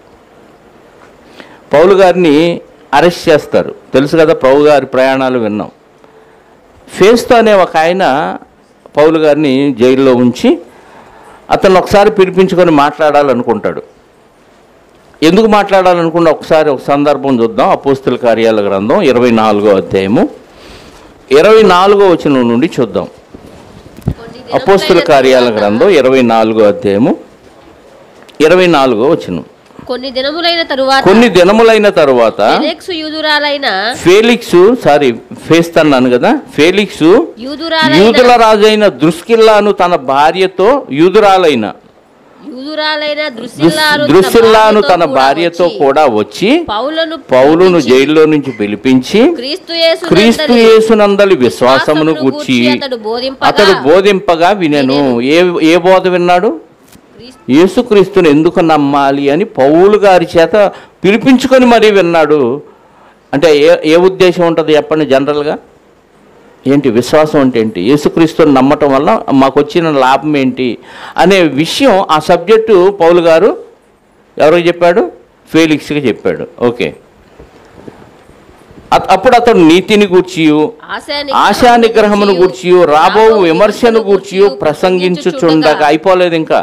పౌలు గారిని అరెస్ట్ చేస్తారు తెలుసు కదా పౌలు గారి ప్రయాణాలు విన్నాం ఫేస్తో అనే ఒక ఆయన పౌలు గారిని జైల్లో ఉంచి అతను ఒకసారి పిలిపించుకొని మాట్లాడాలనుకుంటాడు ఎందుకు మాట్లాడాలనుకున్న ఒకసారి ఒక సందర్భం చూద్దాం అపోస్తుల కార్యాల గ్రంథం ఇరవై నాలుగో అధ్యాయము ఇరవై నాలుగో వచనం నుండి చూద్దాం కొన్ని అపోస్తుల దినములైన కార్యాల తరువాత- గ్రంథం ఇరవై నాలుగో అధ్యాయము ఇరవై నాలుగో వచనం కొన్ని దినములైన తరువాత కొన్ని దినములైన తరువాత ఫెలిక్సు యూదురాలైన ఫేలిక్స్ సారీ ఫేస్త్ అన్నాను కదా ఫేలిక్స్ యూదురాలైన యూదుల రాజైన దృస్కిల్లాను తన భార్యతో యూదురాలైన యూదురాలైన దృస్- దృశ్యల్లాను దృశ్యల్లాను తన భార్యతో కూడా వచ్చి పౌలను పౌలును పిలిపించి, జైల్లో నుంచి పిలిపించి క్రీస్తు యేసు క్రీస్తు నందలి యేసునందలి విశ్వాసమును విశ్వాసమును గూర్చి గూర్చి అతడు బోధింపగా అతడు బోధింపగా వినెను ఏ ఏ బోధ విన్నాడు క్రీస్తు యేసుక్రీస్తుని ఎందుకు నమ్మాలి అని పౌలు గారి చేత పిలిపించుకొని మరీ విన్నాడు అంటే ఏ ఏ ఉద్దేశం ఉంటుంది చెప్పండి జనరల్గా ఏంటి విశ్వాసం అంటే ఏంటి యేసుక్రీస్తుని నమ్మటం వల్ల మాకు వచ్చిన లాభం ఏంటి అనే విషయం ఆ సబ్జెక్టు పౌలు గారు ఎవరికి చెప్పాడు ఫేలిక్స్కి చెప్పాడు ఓకే అత- అప్పుడు అతడు నీతిని గూర్చియు ఆశా నిగ్రహమును గూర్చి రాబో విమర్శను గూర్చి ప్రసంగించుచుండగా అయిపోలేదు ఇంకా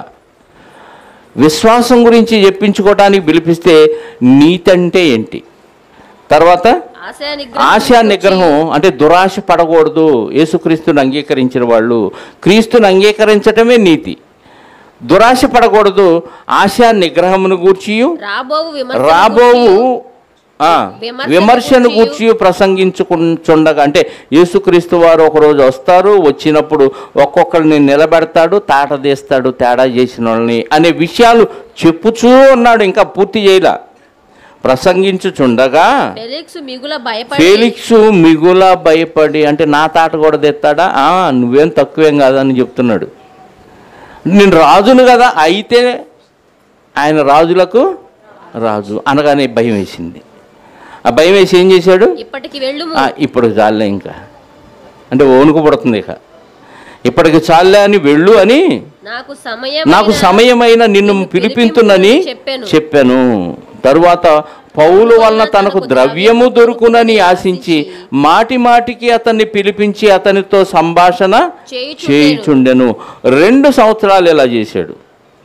విశ్వాసం గురించి చెప్పించుకోవడానికి పిలిపిస్తే నీతి అంటే ఏంటి తర్వాత ఆశా నిగ్రహం ఆశా నిగ్రహం అంటే దురాశ పడకూడదు యేసుక్రీస్తుని అంగీకరించిన వాళ్ళు క్రీస్తుని అంగీకరించటమే నీతి దురాశ పడకూడదు ఆశా నిగ్రహమును గూర్చియు రాబోవు విమర్శ రాబోవు ఆ, విమర్శను విమర్శను గూర్చియు గూర్చి ప్రసంగించుకుంటుండగా అంటే యేసుక్రీస్తు వారు ఒకరోజు వస్తారు వచ్చినప్పుడు ఒక్కొక్కరిని నిలబెడతాడు తాట తీస్తాడు తేడా చేసిన వాళ్ళని అనే విషయాలు చెప్పుచూ ఉన్నాడు ఇంకా పూర్తి చేయలా ప్రసంగించుచుండగా ఫెలిక్స్ మిగుల భయపడి ఫేలిక్స్ మిగుల భయపడి అంటే నా తాట కూడా తెస్తాడా ఆ, నువ్వేం తక్కువేం కాదని చెప్తున్నాడు నేను రాజును కదా అయితే ఆయన రాజులకు రాజు అనగానే భయం వేసింది ఆ భయం వేసి ఏం చేశాడు ఇప్పటికి వెళ్ళుము ఆ, ఇప్పుడు చాలే ఇంకా అంటే ఓనుకు పడుతుంది ఇక ఇప్పటికి చాలే అని వెళ్ళు అని నాకు సమయం నాకు సమయమైన నిన్ను పిలిపింతునని చెప్పాను తరువాత పౌలు వలన తనకు ద్రవ్యము దొరుకునని ఆశించి మాటి మాటికి అతన్ని పిలిపించి అతనితో సంభాషణ చేయుచుండెను. చేయుచుండెను రెండు సంవత్సరాలు ఇలా చేశాడు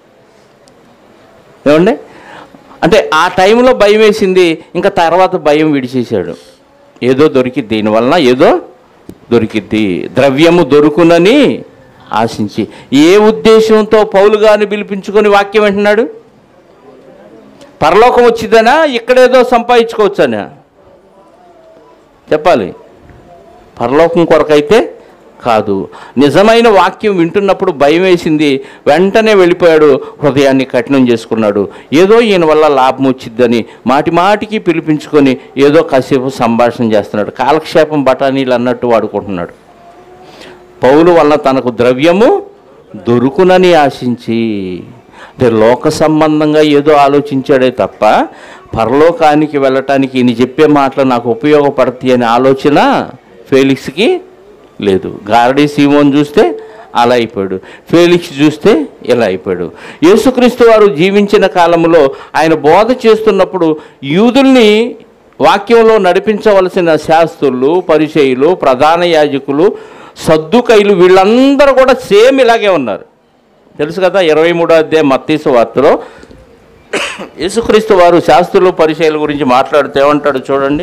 ఏమండి అంటే ఆ టైంలో భయం వేసింది ఇంకా తర్వాత భయం విడిచేశాడు ఏదో దొరికిద్ది దీనివలన ఏదో దొరికిద్ది ద్రవ్యము దొరుకునని ఆశించి ఏ ఉద్దేశంతో పౌలు గారిని పిలిపించుకొని వాక్యం అంటున్నాడు పరలోకం వచ్చిందనా ఇక్కడేదో సంపాదించుకోవచ్చనా చెప్పాలి పరలోకం కొరకైతే కాదు నిజమైన వాక్యం వింటున్నప్పుడు భయం వేసింది వెంటనే వెళ్ళిపోయాడు హృదయాన్ని కఠినం చేసుకున్నాడు ఏదో ఈయన వల్ల లాభం వచ్చిద్దని మాటి మాటికి పిలిపించుకొని ఏదో కాసేపు సంభాషణ చేస్తున్నాడు కాలక్షేపం బఠానీలు అన్నట్టు వాడుకుంటున్నాడు పౌలు వల్ల తనకు ద్రవ్యము దొరుకునని ఆశించి అంటే లోక సంబంధంగా ఏదో ఆలోచించాడే తప్ప పరలోకానికి వెళ్ళటానికి ఈయన చెప్పే మాటలు నాకు ఉపయోగపడతాయి అనే ఆలోచన ఫేలిక్స్కి లేదు గారడీ సీమోన్ చూస్తే అలా అయిపోయాడు ఫేలిక్స్ చూస్తే ఇలా అయిపోయాడు యేసుక్రీస్తు వారు జీవించిన కాలంలో ఆయన బోధ చేస్తున్నప్పుడు యూదుల్ని వాక్యంలో నడిపించవలసిన శాస్త్రులు పరిచయులు ప్రధాన యాజకులు సద్దుకైలు వీళ్ళందరూ కూడా సేమ్ ఇలాగే ఉన్నారు తెలుసు కదా ఇరవై మూడో అధ్యాయం మత్తీసు వార్తలో యేసుక్రీస్తు వారు శాస్త్రులు పరిచయాల గురించి మాట్లాడుతూ ఏమంటాడు చూడండి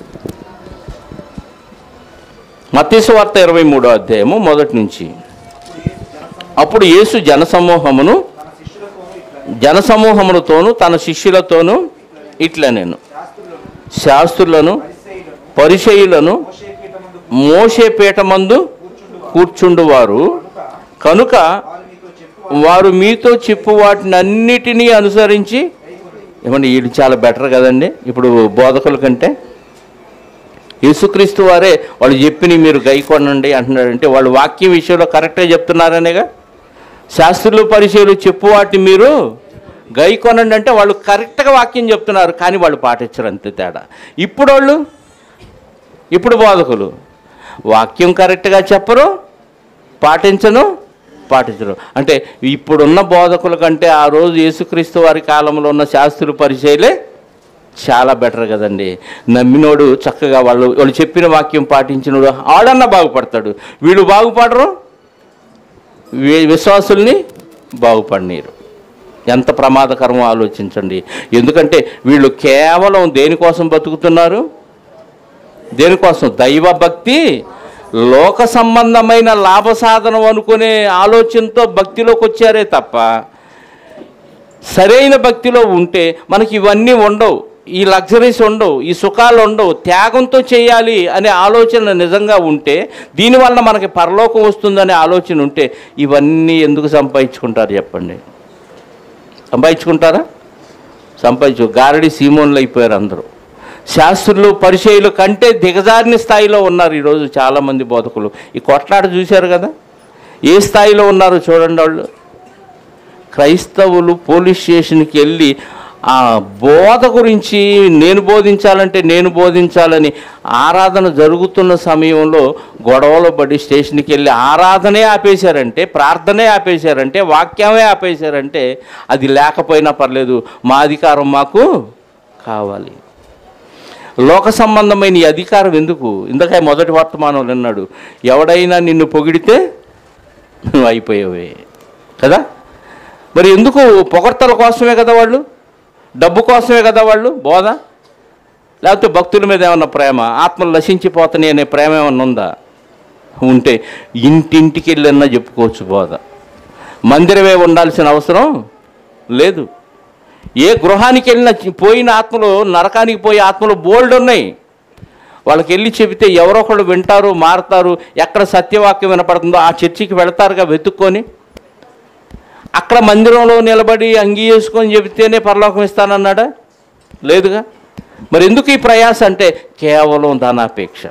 మత్తీసు వార్త ఇరవై మూడో అధ్యాయము మొదటి నుంచి అప్పుడు యేసు జనసమూహమును జనసమూహములతోనూ తన శిష్యులతోనూ ఇట్లా నేను శాస్త్రులను పరిచయులను మోసే పీఠమందు కూర్చుండువారు కనుక వారు మీతో చెప్పు వాటిని అన్నిటినీ అనుసరించి ఏమండి వీళ్ళు చాలా బెటర్ కదండి ఇప్పుడు బోధకుల కంటే యేసుక్రీస్తు వారే వాళ్ళు చెప్పిన మీరు గైకొనండి అంటున్నారంటే వాళ్ళు వాక్యం విషయంలో కరెక్ట్గా చెప్తున్నారనేగా శాస్త్రులు పరిచయలు చెప్పు వాటిని మీరు గైకొనండి అంటే వాళ్ళు కరెక్ట్గా వాక్యం చెప్తున్నారు కానీ వాళ్ళు పాటించరు అంతే తేడా ఇప్పుడు వాళ్ళు ఇప్పుడు బోధకులు వాక్యం కరెక్ట్గా చెప్పరు పాటించను పాటించరు అంటే ఇప్పుడున్న బోధకుల కంటే ఆ రోజు యేసుక్రీస్తు వారి కాలంలో ఉన్న శాస్త్రుల పరిచయలే చాలా బెటర్ కదండి నమ్మినోడు చక్కగా వాళ్ళు వాళ్ళు చెప్పిన వాక్యం పాటించినోడు ఆడన్నా బాగుపడతాడు వీళ్ళు బాగుపడరు వి- విశ్వాసుల్ని బాగుపడనీరు ఎంత ప్రమాదకరమో ఆలోచించండి ఎందుకంటే వీళ్ళు కేవలం దేనికోసం బతుకుతున్నారు దేనికోసం దైవ భక్తి లోక సంబంధమైన లాభ సాధనం అనుకునే ఆలోచనతో భక్తిలోకి వచ్చారే తప్ప సరైన భక్తిలో ఉంటే మనకి ఇవన్నీ ఉండవు ఈ లగ్జరీస్ ఉండవు ఈ సుఖాలు ఉండవు త్యాగంతో చేయాలి అనే ఆలోచన నిజంగా ఉంటే దీనివల్ల మనకి పరలోకం వస్తుందనే ఆలోచన ఉంటే ఇవన్నీ ఎందుకు సంపాదించుకుంటారు చెప్పండి సంపాదించుకుంటారా సంపాదించు గారడి సీమోన్లు అయిపోయారు అందరూ శాస్త్రులు పరిచయులు కంటే దిగజారిన స్థాయిలో ఉన్నారు ఈరోజు చాలామంది బోధకులు ఈ కొట్లాట చూశారు కదా ఏ స్థాయిలో ఉన్నారు చూడండి వాళ్ళు క్రైస్తవులు పోలీస్ స్టేషన్కి వెళ్ళి ఆ బోధ గురించి నేను బోధించాలంటే నేను బోధించాలని ఆరాధన జరుగుతున్న సమయంలో గొడవలు పడి స్టేషన్కి వెళ్ళి ఆరాధనే ఆపేశారంటే ప్రార్థనే ఆపేశారంటే వాక్యమే ఆపేశారంటే అది లేకపోయినా పర్లేదు మా అధికారం మాకు కావాలి లోక సంబంధమైన ఈ అధికారం ఎందుకు ఇందుకే మొదటి వర్తమానం విన్నాడు ఎవడైనా నిన్ను పొగిడితే నువ్వు అయిపోయావే కదా మరి ఎందుకు పొగడ్తల కోసమే కదా వాళ్ళు డబ్బు కోసమే కదా వాళ్ళు బోధ లేకపోతే భక్తుల మీద ఏమన్నా ప్రేమ ఆత్మలు నశించిపోతాయి అనే ప్రేమ ఏమన్నా ఉందా ఉంటే ఇంటింటికి వెళ్ళన్నా చెప్పుకోవచ్చు బోధ మందిరమే ఉండాల్సిన అవసరం లేదు ఏ గృహానికి వెళ్ళినా చి- పోయిన ఆత్మలు నరకానికి పోయే ఆత్మలు బోల్డ్ ఉన్నాయి వాళ్ళకి వెళ్ళి చెబితే ఎవరో ఒకళ్ళు వింటారు మారుతారు ఎక్కడ సత్యవాక్యం వినపడుతుందో ఆ చర్చికి వెళతారుగా వెతుక్కొని అక్కడ మందిరంలో నిలబడి అంగీ వేసుకొని చెబితేనే పరలోకం ఇస్తానన్నాడా లేదుగా మరి ఎందుకు ఈ ప్రయాస అంటే కేవలం ధనాపేక్ష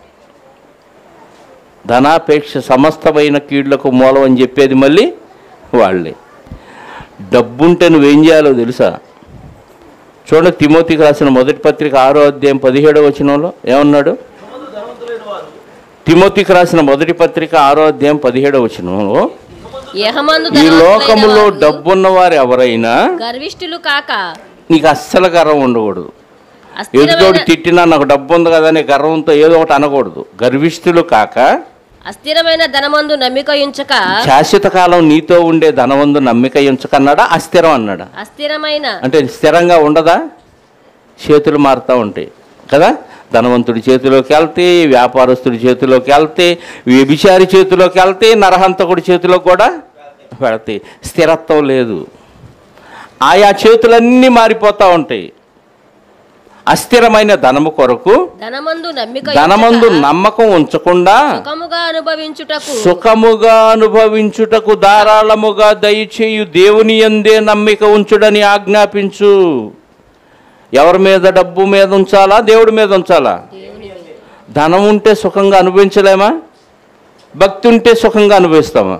ధనాపేక్ష సమస్తమైన కీళ్లకు మూలం అని చెప్పేది మళ్ళీ వాళ్ళే డబ్బుంటే నువ్వేం చేయాలో తెలుసా చూడండి తిమోతికి రాసిన మొదటి పత్రిక ఆరో అధ్యాయం పదిహేడో వచనంలో ఏమన్నాడు తిమోతికి రాసిన మొదటి పత్రిక ఆరో అధ్యాయం పదిహేడో వచనంలో యహమందు ఈ ధనవంతులైన లోకములో వారు డబ్బున్న వారు ఎవరైనా గర్విష్ఠులు కాక నీకు అస్సలు గర్వం ఉండకూడదు అస్థిరమైన ఎదుటోడు తిట్టినా నాకు డబ్బు ఉంది కదా అని గర్వంతో ఏదో ఒకటి అనకూడదు గర్విష్ఠులు కాక అస్థిరమైన ధనమందు నమ్మిక ఉంచక శాశ్వత కాలం నీతో ఉండే ధనవంతు నమ్మిక ఎంచుకన్నాడా అస్థిరం అన్నాడా అస్థిరమైన అంటే స్థిరంగా ఉండదా చేతులు మారుతూ ఉంటాయి కదా ధనవంతుడి చేతిలోకి వెళ్తే వ్యాపారస్తుడి చేతిలోకి వెళ్తే వ్యభిచారి చేతిలోకి వెళ్తే నరహంతకుడి చేతిలోకి కూడా వెళతాయి స్థిరత్వం లేదు ఆయా చేతులన్నీ మారిపోతూ ఉంటాయి అస్థిరమైన ధనము కొరకు ధనమందు నమ్మిక ధనమందు ఉంచక నమ్మకం ఉంచకుండా సుఖముగా అనుభవించుటకు సుఖముగా అనుభవించుటకు ధారాళముగా దయచేయు దేవుని ఎందే నమ్మిక ఉంచుడని ఆజ్ఞాపించు ఎవరి మీద డబ్బు మీద ఉంచాలా దేవుడి మీద ఉంచాలా ధనం ఉంటే సుఖంగా అనుభవించలేమా భక్తి ఉంటే సుఖంగా అనుభవిస్తామా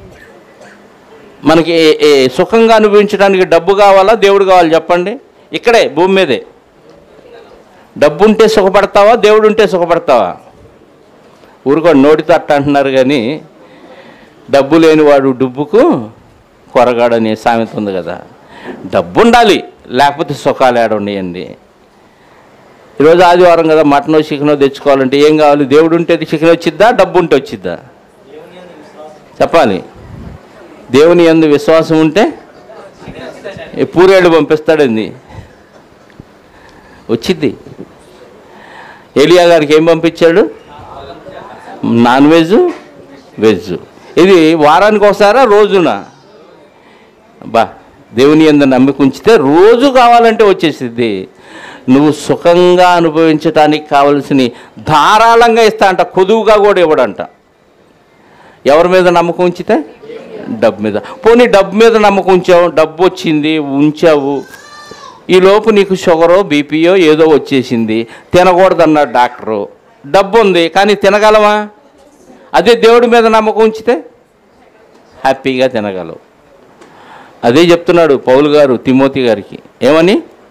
మనకి ఏ- ఏ సుఖంగా అనుభవించడానికి డబ్బు కావాలా దేవుడు కావాలి చెప్పండి ఇక్కడే భూమి మీదే డబ్బు ఉంటే సుఖపడతావా దేవుడు ఉంటే సుఖపడతావా ఊరుకో నోటితో అట్ట అంటున్నారు కానీ డబ్బు లేనివాడు డుబ్బుకు కొరగాడనే సామెత ఉంది కదా డబ్బు ఉండాలి లేకపోతే సుఖాలు ఏడ ఉన్నాయండి ఈరోజు ఆదివారం కదా మటనో చికెనో తెచ్చుకోవాలంటే ఏం కావాలి దేవుడు ఉంటే చికెన్ వచ్చిద్దా డబ్బు ఉంటే వచ్చిద్దా చెప్పాలి దేవుని ఎందు విశ్వాసం ఉంటే ఈ పూరేళ్ళు పంపిస్తాడండి వచ్చిద్ది ఏలియా గారికి ఏం పంపించాడు నాన్ వెజ్ వెజ్ ఇది వారానికి ఒకసారా రోజున బా దేవుని ఎందు నమ్మిక ఉంచితే రోజు కావాలంటే వచ్చేసిద్ది నువ్వు సుఖంగా అనుభవించడానికి కావలసిన ధారాళంగా ఇస్తా అంట కొదువుగా కూడా ఇవ్వడంట ఎవరి మీద నమ్మకం ఉంచితే డబ్బు మీద పోనీ డబ్బు మీద నమ్మకం ఉంచావు డబ్బు వచ్చింది ఉంచావు ఈ లోపు నీకు షుగరో బీపీయో ఏదో వచ్చేసింది తినకూడదన్నాడు డాక్టరు డబ్బు ఉంది కానీ తినగలమా అదే దేవుడి మీద నమ్మకం ఉంచితే హ్యాపీగా తినగలవు అదే చెప్తున్నాడు పౌలు గారు తిమోతి గారికి ఏమని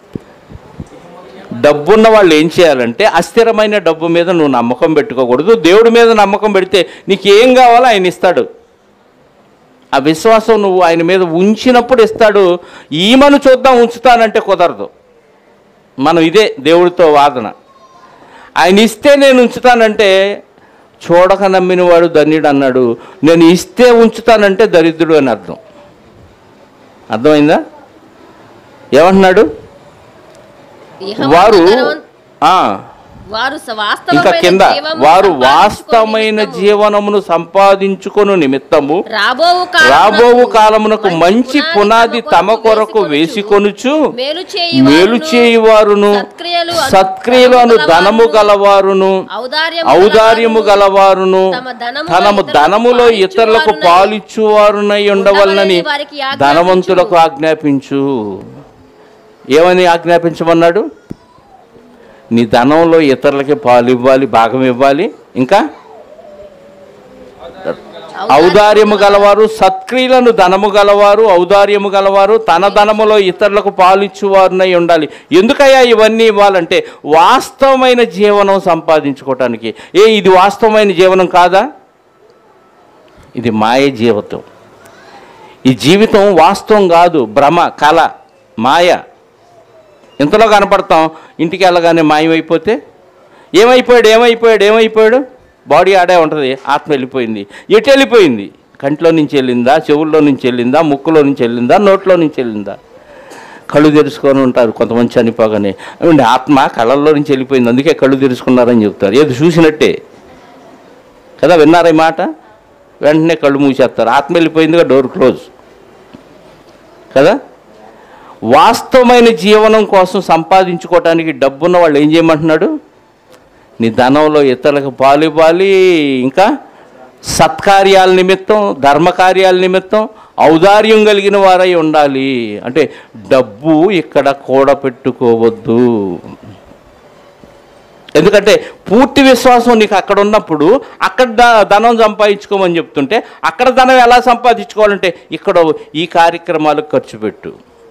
డబ్బున్న వాళ్ళు ఏం చేయాలంటే అస్థిరమైన డబ్బు మీద నువ్వు నమ్మకం పెట్టుకోకూడదు దేవుడి మీద నమ్మకం పెడితే నీకు ఏం కావాలో ఆయన ఇస్తాడు ఆ విశ్వాసం నువ్వు ఆయన మీద ఉంచినప్పుడు ఇస్తాడు ఈమెను చూద్దాం ఉంచుతానంటే కుదరదు మనం ఇదే దేవుడితో వాదన ఆయన ఇస్తే నేను ఉంచుతానంటే చూడక నమ్మిన వాడు ధన్యుడు అన్నాడు నేను ఇస్తే ఉంచుతానంటే దరిద్రుడు అని అర్థం అర్థమైందా ఏమంటున్నాడు యెహోవా వారు ధనవంతు- ఆ, వారు స- ఇంకా వాస్తవమైన కింద జీవము వారు సంపాదించుకొని వాస్తవమైన నిమిత్తము జీవనమును సంపాదించుకొను నిమిత్తము రాబోవు రాబోవు కాలమునకు మంచి పునాది తమ కొరకు వేసికొనుచు వేసికొనుచు మేలు మేలు చేయువారును సత్క్రియలు అను- సత్క్రియలు అను ధనము గలవారును ఔదార్యము ఔదార్యము గలవారును తమ ధనములో తనము ఇతరులకు ధనములో ఇతరులకు పాలిచ్చువారునై పాలిచ్చువారునై ఉండవలనని వారికి ఆజ్ఞాపించు. ధనవంతులకు ఆజ్ఞాపించు ఏమని ఆజ్ఞాపించమన్నాడు నీ ధనంలో ఇతరులకి పాలు ఇవ్వాలి భాగం ఇవ్వాలి ఇంకా ఔదార్యము గలవారు సత్క్రియలను ధనము గలవారు ఔదార్యము గలవారు తన ధనములో ఇతరులకు పాలిచ్చువారునై ఉండాలి ఎందుకయ్యా ఇవన్నీ ఇవ్వాలంటే వాస్తవమైన జీవనం సంపాదించుకోవటానికి ఏ ఇది వాస్తవమైన జీవనం కాదా ఇది మాయ జీవితం ఈ జీవితం వాస్తవం కాదు భ్రమ కళ మాయ ఇంతలో కనపడతాం ఇంటికి వెళ్ళగానే మాయమైపోతే ఏమైపోయాడు ఏమైపోయాడు ఏమైపోయాడు బాడీ ఆడే ఉంటుంది ఆత్మ వెళ్ళిపోయింది ఎటు వెళ్ళిపోయింది కంట్లో నుంచి వెళ్ళిందా చెవుల్లో నుంచి వెళ్ళిందా ముక్కులో నుంచి వెళ్ళిందా నోట్లో నుంచి వెళ్ళిందా కళ్ళు తెరుచుకొని ఉంటారు కొంతమంది చనిపోగానే ఏమండి ఆత్మ కళ్ళల్లో నుంచి వెళ్ళిపోయింది అందుకే కళ్ళు తెరుచుకున్నారని చెప్తారు ఏది చూసినట్టే కదా విన్నారా ఈ మాట వెంటనే కళ్ళు మూసేస్తారు ఆత్మ వెళ్ళిపోయిందిగా డోర్ క్లోజ్ కదా వాస్తవమైన జీవనం కోసం సంపాదించుకోవటానికి డబ్బున్న వాళ్ళు ఏం చేయమంటున్నాడు నీ ధనంలో ఇతరులకు పాలు ఇవ్వాలి ఇంకా సత్కార్యాల నిమిత్తం ధర్మకార్యాల నిమిత్తం ఔదార్యం కలిగిన వారై ఉండాలి అంటే డబ్బు ఇక్కడ కూడపెట్టుకోవద్దు ఎందుకంటే పూర్తి విశ్వాసం నీకు అక్కడ ఉన్నప్పుడు అక్కడ ద- ధనం సంపాదించుకోమని చెప్తుంటే అక్కడ ధనం ఎలా సంపాదించుకోవాలంటే ఇక్కడ ఈ కార్యక్రమాలకు ఖర్చు పెట్టు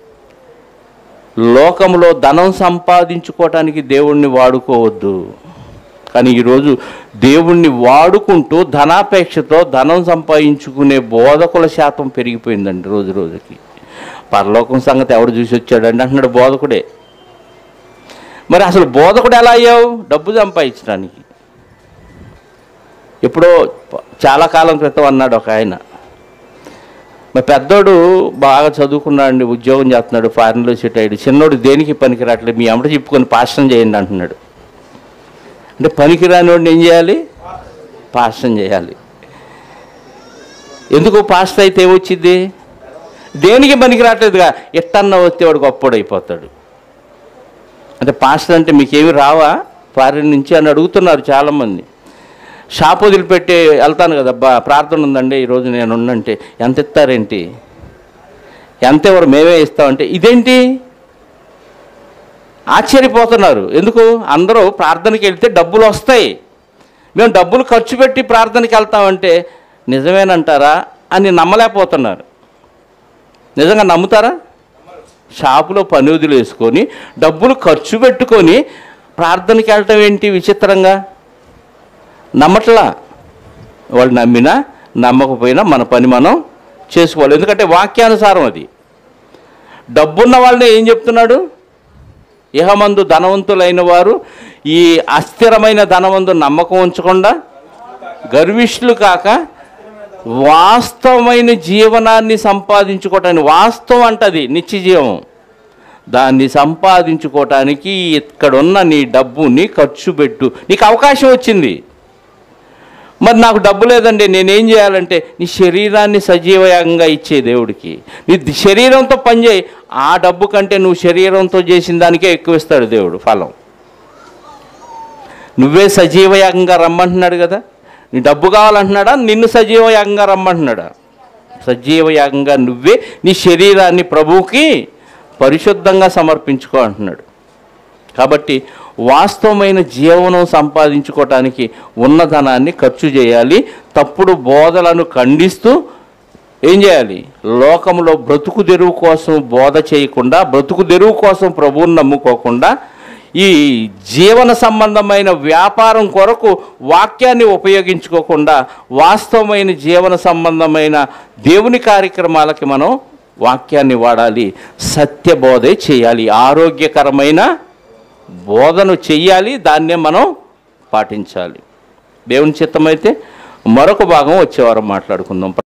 లోకంలో ధనం సంపాదించుకోవటానికి దేవుణ్ణి వాడుకోవద్దు కానీ ఈరోజు దేవుణ్ణి వాడుకుంటూ ధనాపేక్షతో ధనం సంపాదించుకునే బోధకుల శాతం పెరిగిపోయిందండి రోజు రోజుకి పరలోకం సంగతి ఎవడు చూసి వచ్చాడండి అంటున్నాడు బోధకుడే మరి అసలు బోధకుడు ఎలా అయ్యావు డబ్బు సంపాదించడానికి ఎప్పుడో ప- చాలా కాలం క్రితం అన్నాడు ఒక ఆయన మా పెద్దోడు బాగా చదువుకున్నాడు ఉద్యోగం చేస్తున్నాడు ఫారెన్లో సెట్ అయ్యాడు చిన్నోడు దేనికి పనికి రావట్లేదు మీ అమ్మట చెప్పుకొని పాస్టం చేయండి అంటున్నాడు అంటే పనికి రానివాడిని ఏం చేయాలి పాస్టం చేయాలి ఎందుకు పాస్ట్ అయితే ఏమొచ్చింది దేనికి పనికి రావట్లేదుగా ఎట్టన్న వస్తే వాడు గొప్పడు అయిపోతాడు అంటే పాస్టర్ అంటే మీకేమి రావా ఫారిన్ నుంచి అని అడుగుతున్నారు చాలామంది షాప్ వదిలిపెట్టి వెళ్తాను కదా అబ్బా ప్రార్థన ఉందండి ఈరోజు నేను ఉన్నంటే ఎంత ఇస్తారేంటి ఎంత ఎవరు మేమే ఇస్తామంటే ఇదేంటి ఆశ్చర్యపోతున్నారు ఎందుకు అందరూ ప్రార్థనకి వెళ్తే డబ్బులు వస్తాయి మేము డబ్బులు ఖర్చు పెట్టి ప్రార్థనకి వెళ్తామంటే నిజమేనంటారా అని నమ్మలేకపోతున్నారు నిజంగా నమ్ముతారా షాపులో పని వదిలేసుకొని డబ్బులు ఖర్చు పెట్టుకొని ప్రార్థనకి వెళ్ళటం ఏంటి విచిత్రంగా నమ్మట్లా వాళ్ళు నమ్మినా నమ్మకపోయినా మన పని మనం చేసుకోవాలి ఎందుకంటే వాక్యానుసారం అది డబ్బున్న వాళ్ళని ఏం చెప్తున్నాడు ఇహమందు ధనవంతులైన వారు ఈ అస్థిరమైన ధనవంతు నమ్మకం ఉంచకుండా గర్విష్ఠులు కాక వాస్తవమైన జీవనాన్ని సంపాదించుకోవటానికి వాస్తవం అంటది నిత్య జీవం దాన్ని సంపాదించుకోవటానికి ఇక్కడున్న నీ డబ్బుని ఖర్చు పెట్టు నీకు అవకాశం వచ్చింది మరి నాకు డబ్బు లేదండి నేనేం చేయాలంటే నీ శరీరాన్ని సజీవంగా ఇచ్చే దేవుడికి నీ శరీరంతో పనిచేయి ఆ డబ్బు కంటే నువ్వు శరీరంతో చేసిన దానికే ఎక్కువ ఇస్తాడు దేవుడు ఫలం నువ్వే సజీవయాగంగా రమ్మంటున్నాడు కదా నీ డబ్బు కావాలంటున్నాడా నిన్ను సజీవయాగంగా రమ్మంటున్నాడా సజీవయాగంగా నువ్వే నీ శరీరాన్ని ప్రభువుకి పరిశుద్ధంగా సమర్పించుకో అంటున్నాడు కాబట్టి వాస్తవమైన జీవనం సంపాదించుకోవటానికి ఉన్న ధనాన్ని ఖర్చు చేయాలి తప్పుడు బోధలను ఖండిస్తూ ఏం చేయాలి లోకంలో బ్రతుకు తెరువు కోసం బోధ చేయకుండా బ్రతుకు తెరువు కోసం ప్రభువుని నమ్ముకోకుండా ఈ జీవన సంబంధమైన వ్యాపారం కొరకు వాక్యాన్ని ఉపయోగించుకోకుండా వాస్తవమైన జీవన సంబంధమైన దేవుని కార్యక్రమాలకి మనం వాక్యాన్ని వాడాలి సత్యబోధే చేయాలి ఆరోగ్యకరమైన బోధను చెయ్యాలి దాన్నే మనం పాటించాలి దేవుని చిత్తమైతే మరొక భాగం వచ్చేవారం మాట్లాడుకుందాం